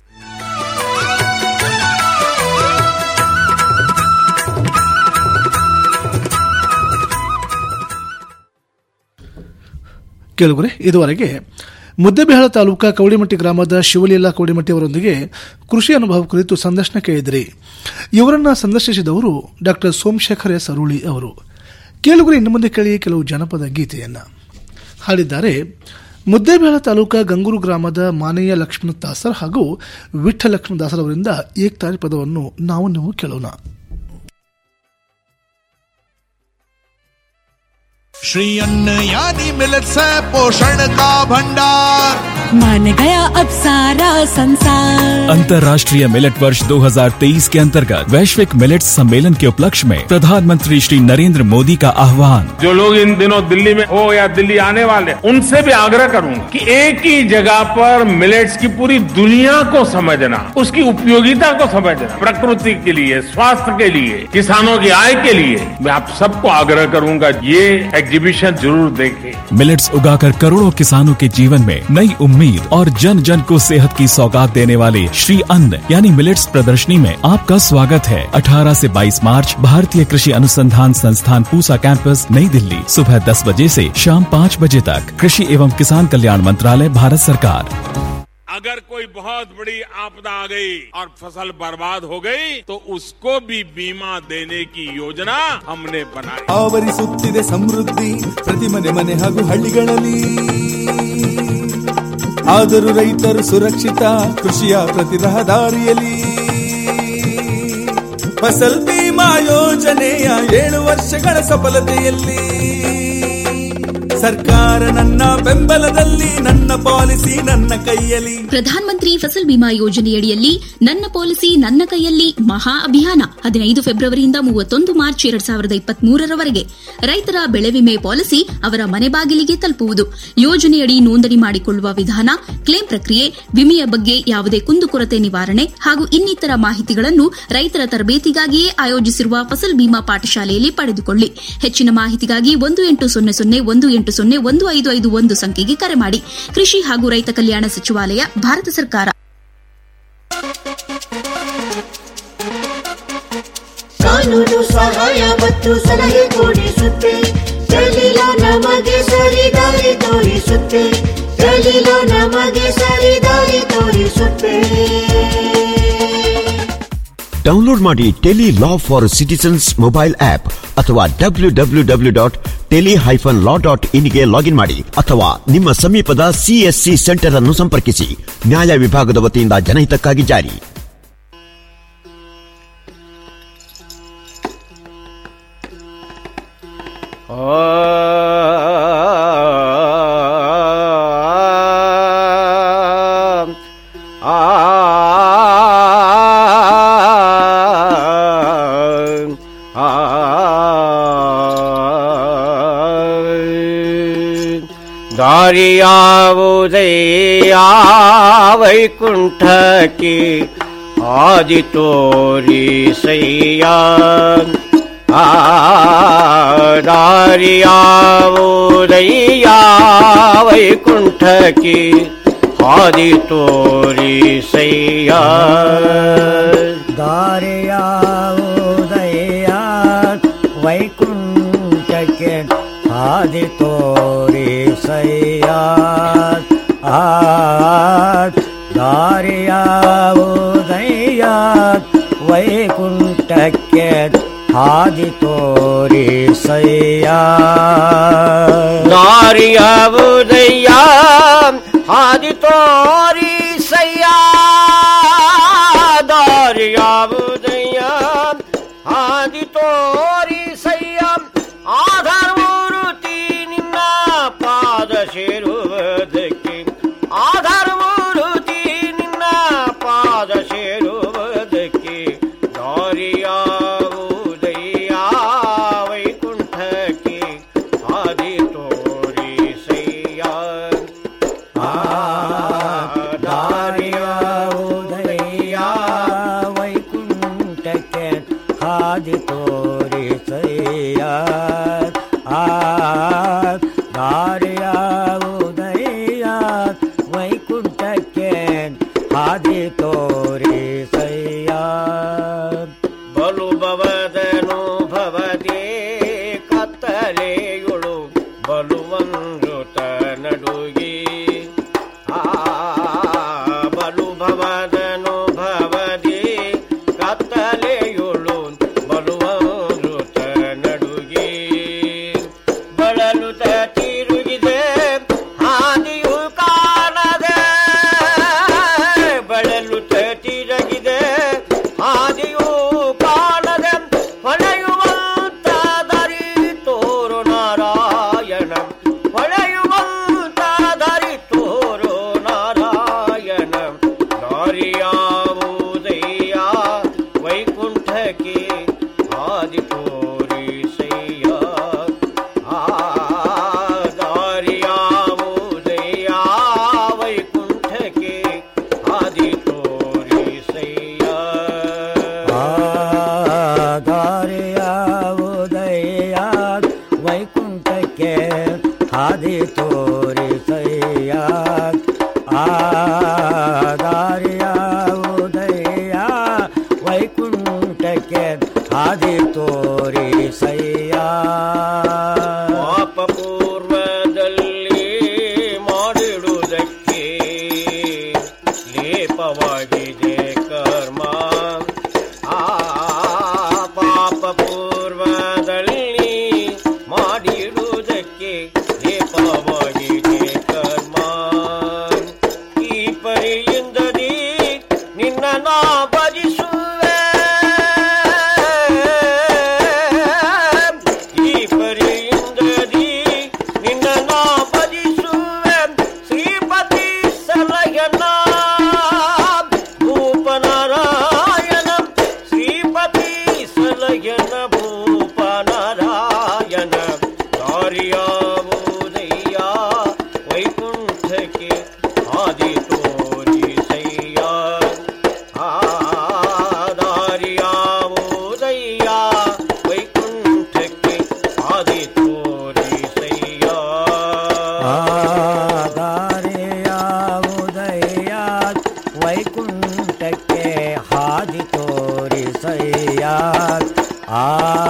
ಕೇಳುಗರೆ ಇದುವರೆಗೆ ಮುದ್ದೆಬಿಹಾಳ ತಾಲೂಕಾ ಕವಡಿಮಟ್ಟಿ ಗ್ರಾಮದ ಶಿವಲೀಲಾ ಕವಡಿಮಟ್ಟಿ ಅವರೊಂದಿಗೆ ಕೃಷಿ ಅನುಭವ ಕುರಿತು ಸಂದರ್ಶನ ಕೇಳಿದಿರಿ ಇವರನ್ನ ಸಂದರ್ಶಿಸಿದವರು ಡಾಕ್ಟರ್ ಸೋಮಶೇಖರ್ ಎಸ್ ಅರುಳಿ ಅವರು ಕೇಳುಗರೆ ಇನ್ನು ಮುಂದೆ ಕೇಳಿ ಕೆಲವು ಜನಪದ ಗೀತೆಯನ್ನ ಹಾಡಿದ್ದಾರೆ ಮುದ್ದೇಬೇಳ ತಾಲೂಕಾ ಗಂಗೂರು ಗ್ರಾಮದ ಮಾನೆಯ ಲಕ್ಷ್ಮಣ ದಾಸರ್ ಹಾಗೂ ವಿಠ್ಠ ಲಕ್ಷ್ಮಣ ದಾಸರ್ ಅವರಿಂದ ಏಕ್ತಾರಿ ಪದವನ್ನು ನಾವು ನೀವು ಕೇಳೋಣ श्री अन्न यानी मिलत से पोषण का भंडार मान गया अब सारा संसार अंतर्राष्ट्रीय मिलेट वर्ष 2023 के अंतर्गत वैश्विक मिलेट सम्मेलन के उपलक्ष्य में प्रधानमंत्री श्री नरेंद्र मोदी का आह्वान जो लोग इन दिनों दिल्ली में हो या दिल्ली आने वाले उनसे भी आग्रह करूंगा कि एक ही जगह पर मिलेट्स की पूरी दुनिया को समझना उसकी उपयोगिता को समझना प्रकृति के लिए स्वास्थ्य के लिए किसानों की आय के लिए मैं आप सबको आग्रह करूंगा ये एग्जीबिशन जरूर देखें मिलेट्स उगाकर करोड़ों किसानों के जीवन में नई उम्मीद और जन जन को सेहत की सौगात देने वाले श्री अन्न यानी मिलेट्स प्रदर्शनी में आपका स्वागत है 18 से 22 मार्च भारतीय कृषि अनुसंधान संस्थान पूसा कैंपस नई दिल्ली सुबह 10 बजे से शाम 5 बजे तक कृषि एवं किसान कल्याण मंत्रालय भारत सरकार अगर कोई बहुत बड़ी आपदा आ गई और फसल बर्बाद हो गई तो उसको भी बीमा देने की योजना हमने बनाई ಆವರಿಸುತ್ತಿದೆ ಸಮೃದ್ಧಿ ಪ್ರತಿ ಮನೆ ಮನೆ ಹಾಗೂ ಹಳ್ಳಿಗಳಲ್ಲಿ ಆದರೂ ರೈತರು ಸುರಕ್ಷಿತ ಕೃಷಿಯ ಪ್ರತಿ ರಹದಾರಿಯಲ್ಲಿ ಫಸಲ್ ಬಿಮಾ ಯೋಜನೆಯ ಏಳು ವರ್ಷಗಳ ಸಫಲತೆಯಲ್ಲಿ ಸರ್ಕಾರ ನನ್ನ ಬೆಂಬಲದಲ್ಲಿ ನನ್ನ ಪಾಲಿಸಿ ನನ್ನ ಕೈಯಲ್ಲಿ ಪ್ರಧಾನ ಮಂತ್ರಿ ಫಸಲ್ ಬಿಮಾ ಯೋಜನೆಯಡಿಯಲ್ಲಿ ನನ್ನ ಪಾಲಿಸಿ ನನ್ನ ಕೈಯಲ್ಲಿ ಮಹಾ ಅಭಿಯಾನ ಹದಿನೈದು ಫೆಬ್ರವರಿಯಿಂದ ಮೂವತ್ತೊಂದು ಮಾರ್ಚ್ ಎರಡ್ ಸಾವಿರದ ಇಪ್ಪತ್ಮೂರರವರೆಗೆ ರೈತರ ಬೆಳೆ ವಿಮೆ ಪಾಲಿಸಿ ಅವರ ಮನೆ ಬಾಗಿಲಿಗೆ ತಲುಪುವುದು ಯೋಜನೆಯಡಿ ನೋಂದಣಿ ಮಾಡಿಕೊಳ್ಳುವ ವಿಧಾನ ಕ್ಲೇಮ್ ಪ್ರಕ್ರಿಯೆ ವಿಮೆಯ ಬಗ್ಗೆ ಯಾವುದೇ ಕುಂದುಕೊರತೆ ನಿವಾರಣೆ ಹಾಗೂ ಇನ್ನಿತರ ಮಾಹಿತಿಗಳನ್ನು ರೈತರ ತರಬೇತಿಗಾಗಿಯೇ ಆಯೋಜಿಸಿರುವ ಫಸಲ್ ಬಿಮಾ ಪಾಠಶಾಲೆಯಲ್ಲಿ ಪಡೆದುಕೊಳ್ಳಿ ಹೆಚ್ಚಿನ ಮಾಹಿತಿಗಾಗಿ ಒಂದು ಎಂಟು ಸೊನ್ನೆ ಸೊನ್ನೆ ಒಂದು ಎಂಟು ಸೊನ್ನೆ ಒಂದು ಐದು ಐದು ಒಂದು ಸಂಖ್ಯೆಗೆ ಕರೆ ಮಾಡಿ ಕೃಷಿ ಹಾಗೂ ರೈತ ಕಲ್ಯಾಣ ಸಚಿವಾಲಯ ಭಾರತ ಸರ್ಕಾರ ಕಾನೂನು ಸಹಾಯ ಮತ್ತು ಸಲಹೆ ಕೊಡಿಸುತ್ತೆ ದಲಿಲ ನಮಗೆ ಸರಿದಾರಿ ತೋರಿಸುತ್ತೆ ದಲಿಲ ನಮಗೆ ಸರಿದಾರಿ ತೋರಿಸುತ್ತೆ ಡೌನ್ಲೋಡ್ ಮಾಡಿ tele law for citizens mobile app ಅಥವಾ W W W dot tele hyphen law dot ಇನ್ಗೆ ಲಾಗಿನ್ ಮಾಡಿ ಅಥವಾ ನಿಮ್ಮ ಸಮೀಪದ ಸಿಎಸ್ಸಿ ಸೆಂಟರ್ ಅನ್ನು ಸಂಪರ್ಕಿಸಿ ನ್ಯಾಯ ವಿಭಾಗದ ವತಿಯಿಂದ ಜನಹಿತಕ್ಕಾಗಿ ಜಾರಿ ದಾರಿಯಾವುದಯ್ಯ ವೈಕುಂಠಕ್ಕೆ ಆದಿ ತೋರಿಸಯ್ಯ ಆ ದಾರಿಯಾವುದಯ್ಯ ವೈಕುಂಠಕ್ಕೆ ಆದಿ ತೋರಿಸಯ್ಯ ದಾರಿಯಾವುದಯ್ಯ ವೈಕುಂಠಕ್ಕೆ ಆದಿ ತೋರಿಸಯ್ಯ ಆ ದಾರಿಯಾವುದಯ್ಯ ವೈಕುಂಠಕ್ಕೆ ಆದಿ ತೋರಿಸಯ್ಯ ದಾರಿಯಾವುದಯ್ಯ ಆದಿ ತೋರಿಸಯ್ಯ ದಾರಿಯಾವುದಯ್ಯ ಆದಿ ತೋರಿಸಯ್ಯ ಆಧಾರಮೂರುತಿ ನಿನ್ನ ಪಾದ ಸೇರುವುದಕ್ಕೆ ಆಧಾರಮೂರುತಿ ನಿನ್ನ ಪಾದ ಸೇರುವುದಕ್ಕೆ ದಾರಿಯಾವುದಯ್ಯ ವೈಕುಂಠಕ್ಕೆ ಆದಿ ತೋರಿಸಯ್ಯ ದಾರಿಯಾವುದಯ್ಯ ವೈಕುಂಠಕ್ಕೆ ಹಾದಿ ತೋರಿಸಯ್ಯ ಆ ದಾರಿಯಾವುದಯ್ಯ ವೈಕುಂಠಕ್ಕೆ ಹಾದಿ ತೋರಿಸಯ್ಯ ಬಲು ಭವದನು ಭವದೇ ಕತ್ತಲೆಯುಳು ಬಲುವಂಜುತ ನಡುಗಿ ಆ ಬಲು ಭವದನು ಭವದೇ ಕತ್ತಲೆಯುಳು ಬಲುವಂಜುತ ನಡುಗಿ ಬಳಲುತ ತಿರುಗಿದೆ ಹಾದಿಯು ಕಾಣದೆ ಬಳಲುತ ತಿರುಗಿದೆ ಹಾದಿಯು ಕಾಣದೆ ಹೊಳೆಯುವಂತ ದರಿ ತೋರು ನಾರಾಯಣ ಹೊಳೆಯುವಂತ ದರಿ ತೋರು ನಾರಾಯಣ ದಾರಿಯಾವುದಯ್ಯ ವೈಕುಂಠಕ್ಕೆ ಆದಿ ತೋರಿಸಯ್ಯ ಆ ದಾರಿಯಾವುದಯ್ಯ ವೈಕುಂಠಕ್ಕೆ ಆದಿ ತೋರಿಸಯ್ಯ ದಾರಿಯಾವುದಯ್ಯ ವೈಕುಂಠಕ್ಕೆ ಹಾದಿ ತೋರಿಸಯ್ಯ ಆ ದಾರಿಯಾವುದಯ್ಯ ವೈಕುಂಠಕ್ಕೆ ಹಾದಿ ತೋರಿಸಯ್ಯ ಪಾಪ ಪೂರ್ವದಲ್ಲಿ ಮಾಡಿಡುವುದಕ್ಕೆ ಲೇಪವಾಗಿದೆ ಕರ್ಮ ಆ ಪಾಪ ಪೂರ್ವದಲ್ಲಿ ಮಾಡಿಡುವುದಕ್ಕೆ ಲೇಪವಾಗಿದೆ ಕರ್ಮ ಈ ಪರಿಯಿಂದದಿ ನಿನ್ನ ನಾ ಭಜಿಸುವೆ ಸಯ್ಯ ಆ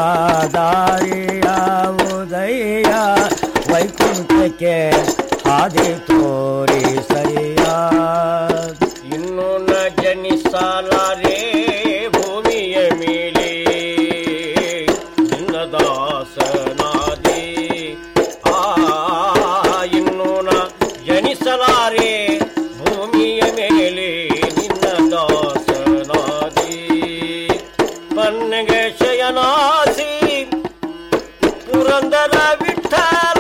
ದಾರಿಯಾವುದಯ್ಯ ವೈಕುಂಠಕ್ಕೆ ಹಾದಿ ತೋರಿ ಸಯ್ಯ ಇನ್ನು ನ ಜನಿಸಲಾರೆ ಭೂಮಿಯ ಮೇಲೆ ನಿನ್ನ ದಾಸನಾದಿ ಆ ಇನ್ನು ನ ಜನಿಸಲಾರೆ ಭೂಮಿಯ ಮೇಲೆ ನಿನ್ನ ದಾಸನಾದಿ ಪನ್ನಗೆ ಶಯನಾಸಿ ಪುರಂದರ ವಿಠಲ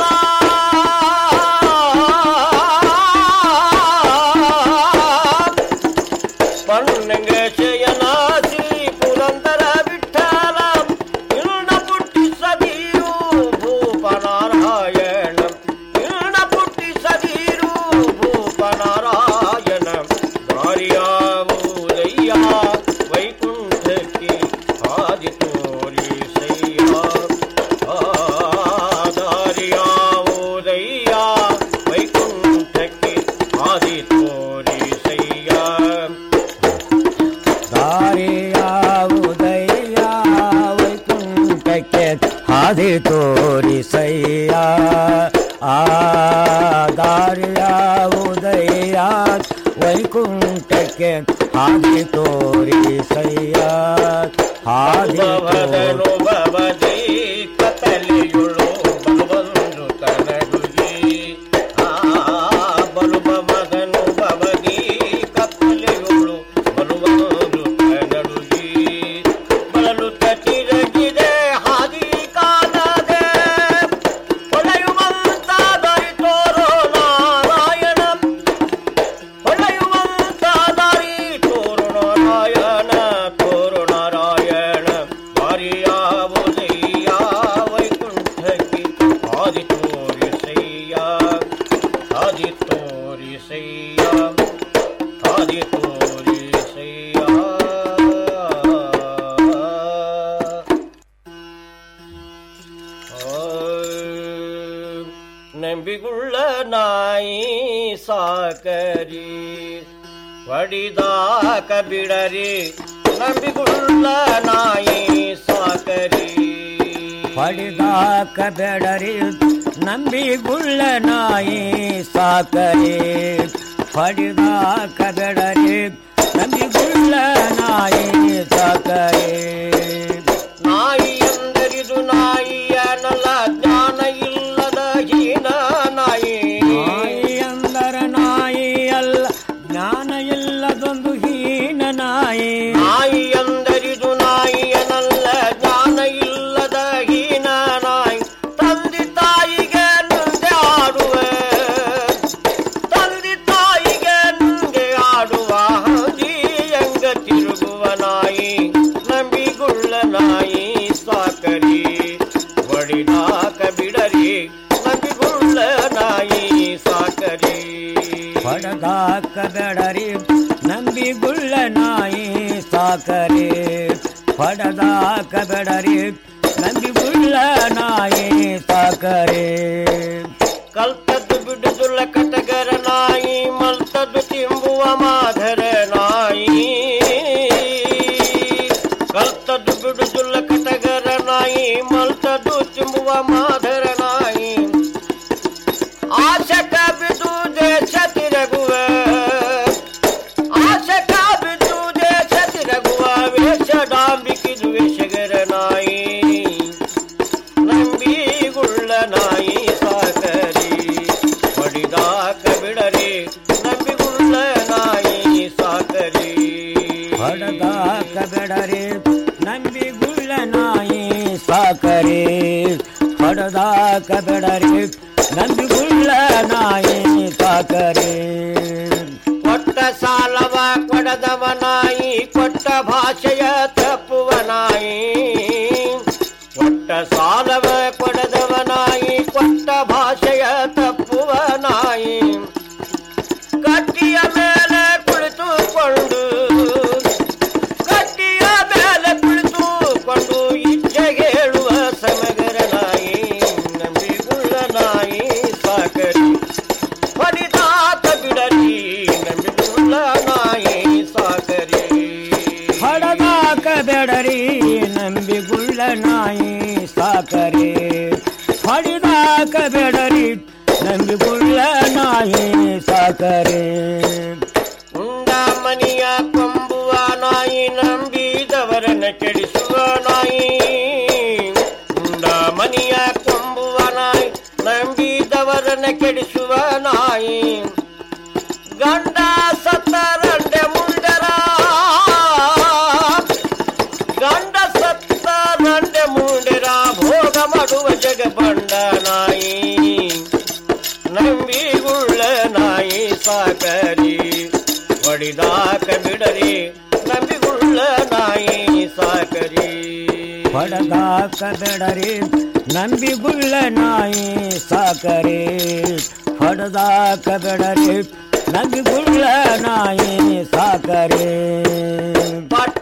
ಪನ್ನಗೆ ಶಯನಾಸಿ ಪುರಂದರ ವಿಠಲ ಇರ್ಣ ಪುಟ್ಟಿಸದಿರು ಭೂಪನಾರಾಯಣ ಇರ್ಣ ಪುಟ್ಟಿಸದಿರು ಭೂಪನಾರಾಯಣ ದಾರಿಯಾವುದಯ್ಯ ವೈಕುಂಠಕ್ಕೆ ಆದಿ ತೋರಿಸಯ್ಯ ಆ ದಾರಿಯಾವುದಯ್ಯ ವೈಕುಂಠಕ್ಕೆ ಆದಿ ತೋರಿಸಯ್ಯ ದಾರಿಯಾವುದಯ್ಯ ವೈಕುಂಠಕ್ಕೆ ಹಾದಿ ತೋರಿಸಯ್ಯ ಆ ದಾರಿಯಾವುದಯ್ಯ ವೈಕುಂಠಕ್ಕೆ ಹಾದಿ ತೋರಿಸಯ್ಯ ಹಾದಿ ಭವದನು ಭವದಿ ಕತ್ತಲೆಯುಳು ಬಲವಂದು ತನಡುಗಿ ಆ ಬಲು ಭವದನು ಭವದಿ ಕತ್ತಲೆಯುಳು ಬಲವಂದು ತನಡುಗಿ ಬಲಲು ತಿರಗಿದೆ ಹಾದಿ ಕಾಣದೆ ಹೊಳೆಯುವಂತಾದರಿ ತೋರೋ ನಾರಾಯಣ ಹೊಳೆಯುವಂತ ದಾರಿ ತೋರು ನಾರಾಯಣ ತೋರು ನಾರಾಯಣ ದಾರಿಯಾವುದಯ್ಯ ವೈಕುಂಠಕ್ಕೆ ಆದಿ ತೋರಿಸಯ್ಯ ಆದಿ ತೋರಿಸಯ್ಯ ಆದಿ ತೋರಿಸಯ್ಯ ನಂಬಿಗುಳ್ಳ ನಾಯಿ ಸಾಕರಿ ಹೊಡಿದಾಕ ಬಿಡರಿ ನಂಬಿಗುಳ್ಳ ನಾಯಿ ಸಾಕರಿ ಹೊಡಿದಾಕ ಬೆಡರಿ ನಂಬಿ ಗುಳ್ಳ ನಾಯಿ ಸಾಕರಿ ಹೊಡಿದಾಕ ಬೆಡರಿ ನಂಬಿ ಗುಳ್ಳ ನಾಯಿ ಸಾಕರಿ ನಾಯಿ ಎಂದರಿದು ನಾಯಿಯನಲ್ಲ ಜ್ಞಾನ ಇಲ್ಲದ ಹೀನ ನಾಯಿ ನಾಯಿ ಅಂದರ ನಾಯಿ ಅಲ್ಲ ಜ್ಞಾನ ಇಲ್ಲದೊಂದು ಹೀನ ನಾಯಿ ನಾಯಿ ಎಂದರಿದು ನಾಯಿಯನಲ್ಲ ಜ್ಞಾನ ಇಲ್ಲದ ಹೀನ ನಾಯಿ ತಂದೆ ತಾಯಿಗೆ ಮುಂದೆ ಆಡುವೆ ತಂದೆ ತಾಯಿಗೆ ಮುಂದೆ ಆಡುವ ಹಂದಿ ಎಂಗ ತಿರುಗುವ ನಾಯಿ ನಂಬಿಗುಳ್ಳ ನಾಯಿ ಸಾಕರಿ ಒಡಿದಾಕ ಬಿಡರಿ ನಂಬಿಗುಳ್ಳ ನಾಯಿ ಸಾಕರಿ ಹೊಡೆದಾಕ ಬೆಡರಿ ನಂಬಿ ಗುಳ್ಳ ನಾಯಿ ಸಾಕರಿ ಹೊಡೆದಾಕ ಬೆಡರಿ ನಂಬಿ ಗುಳ್ಳ ನಾಯಿ ಸಾಕರಿ ಕಲ್ತದ್ದು ಬಿಡುದುಲ್ಲ ಕಟಗರ ನಾಯಿ ಮಲ್ತದ್ದು ತಿಂಬುವ ಮಾಧರ ನಾಯಿ ಕಲ್ತದ್ದು ಬಿಡುದುಲ್ಲ ಕಟಗರ ನಾಯಿ ಮಲ್ತದ್ದು ತಿಂಬುವ ಮಾಧರ ನಾಯಿ ಆಶಕ ಬಿದು ದೇಶ ತಿರಗುವೆ ಆಶಕ ಬಿದು ದೇಶ ತಿರಗುವ ವೇಷ ಡಾಂಬಿಕಿದು ವೇಷಗರ ನಾಯಿ ನಂಬಿಗುಳ್ಳ ನಾಯಿ ಸಾಕರಿ ಹೊಡಿದಾಕ ಬಿಡರಿ ನಂಬಿಗುಳ್ಳ ನಾಯಿ ಸಾಕರಿ ಹೊಡೆದಾಕ ಬೆಡರಿ ನಂಬಿ ಗುಳ್ಳ ನಾಯಿ ಸಾಕರಿ ಹೊಡೆದಾಕ ಬೆಡರಿ ನಂಬಿ ಗುಳ್ಳ ನಾಯಿ ಸಾಕರಿ ಕೊಟ್ಟ ಸಾಲವ ಕೊಡದವ ನಾಯಿ ಕೊಟ್ಟ ಭಾಷೆಯ ತಪ್ಪುವ ನಾಯಿ ಕೊಟ್ಟ ಸಾಲವ ಕೊಡದವ ನಾಯಿ ಕೊಟ್ಟ ಭಾಷೆಯ ತಪ್ಪುವ ನಾಯಿ ಕಟ್ಟಿಯ ಮೇಲೆ ಕುಳಿತುಕೊಂಡು ಕಟ್ಟಿಯ ಮೇಲೆ ಕುಳಿತುಕೊಂಡು ಇಚ್ಛೆಗೆ ಹೇಳುವ ಸಮಗರ ನಾಯಿ ನಂಬಿಗುಳ್ಳ ನಾಯಿ ಸಾಕರಿ ಹೊಡಿದಾತ ಬಿಡರಿ ನಂಬಿಗುಳ್ಳ ನಾಯಿ ಸಾಕರಿ ಹೊಡೆದಾಕ ಬೆಡರಿ ನಂಬಿಗುಳ್ಳ ನಾಯಿ ಸಾಕರೆ ಹೊಡಿದಾಕ ಬೇಡರಿ ನಂಬಿಗುಳ್ಳ ನಾಯಿ ಸಾಕರೆ ಉಂಡ ಮನಿಯ ಕೊಂಬುವ ನಾಯಿ ನಂಬಿದವರನ್ನ ಕೆಡಿಸುವ ನಾಯಿ ಉಂಡ ಮನಿಯ ಕೊಂಬುವ ನಾಯಿ ನಂಬಿದವರನ್ನ ಕೆಡಿಸುವ ನಾಯಿ ಗಂಡ ಸತ್ತರಂಡೆ ಮುಂಡರ ಗಂಡ ಸತ್ತರಂಡೆ ಮುಂಡರ ಭೋಗ ಮಾಡುವ ಜಗ ಬಂಡ ನಾಯಿ ನಂಬಿಗುಳ್ಳ ನಾಯಿ ಸಾಕರಿ ಹೊಡಿದಾಕ ಬಿಡರಿ ನಂಬಿಗುಳ್ಳ ನಾಯಿ ಸಾಕರಿ ಹೊಡೆದಾಕ ಬೇಡರಿ ನಂಬಿಗುಳ್ಳ ನಾಯಿ ಸಾಕರೆ ಹೊಡೆದಾಕ ಬೇಡರಿ ನಂಬಿಗುಳ್ಳ ನಾಯಿ ಸಾಕರೆ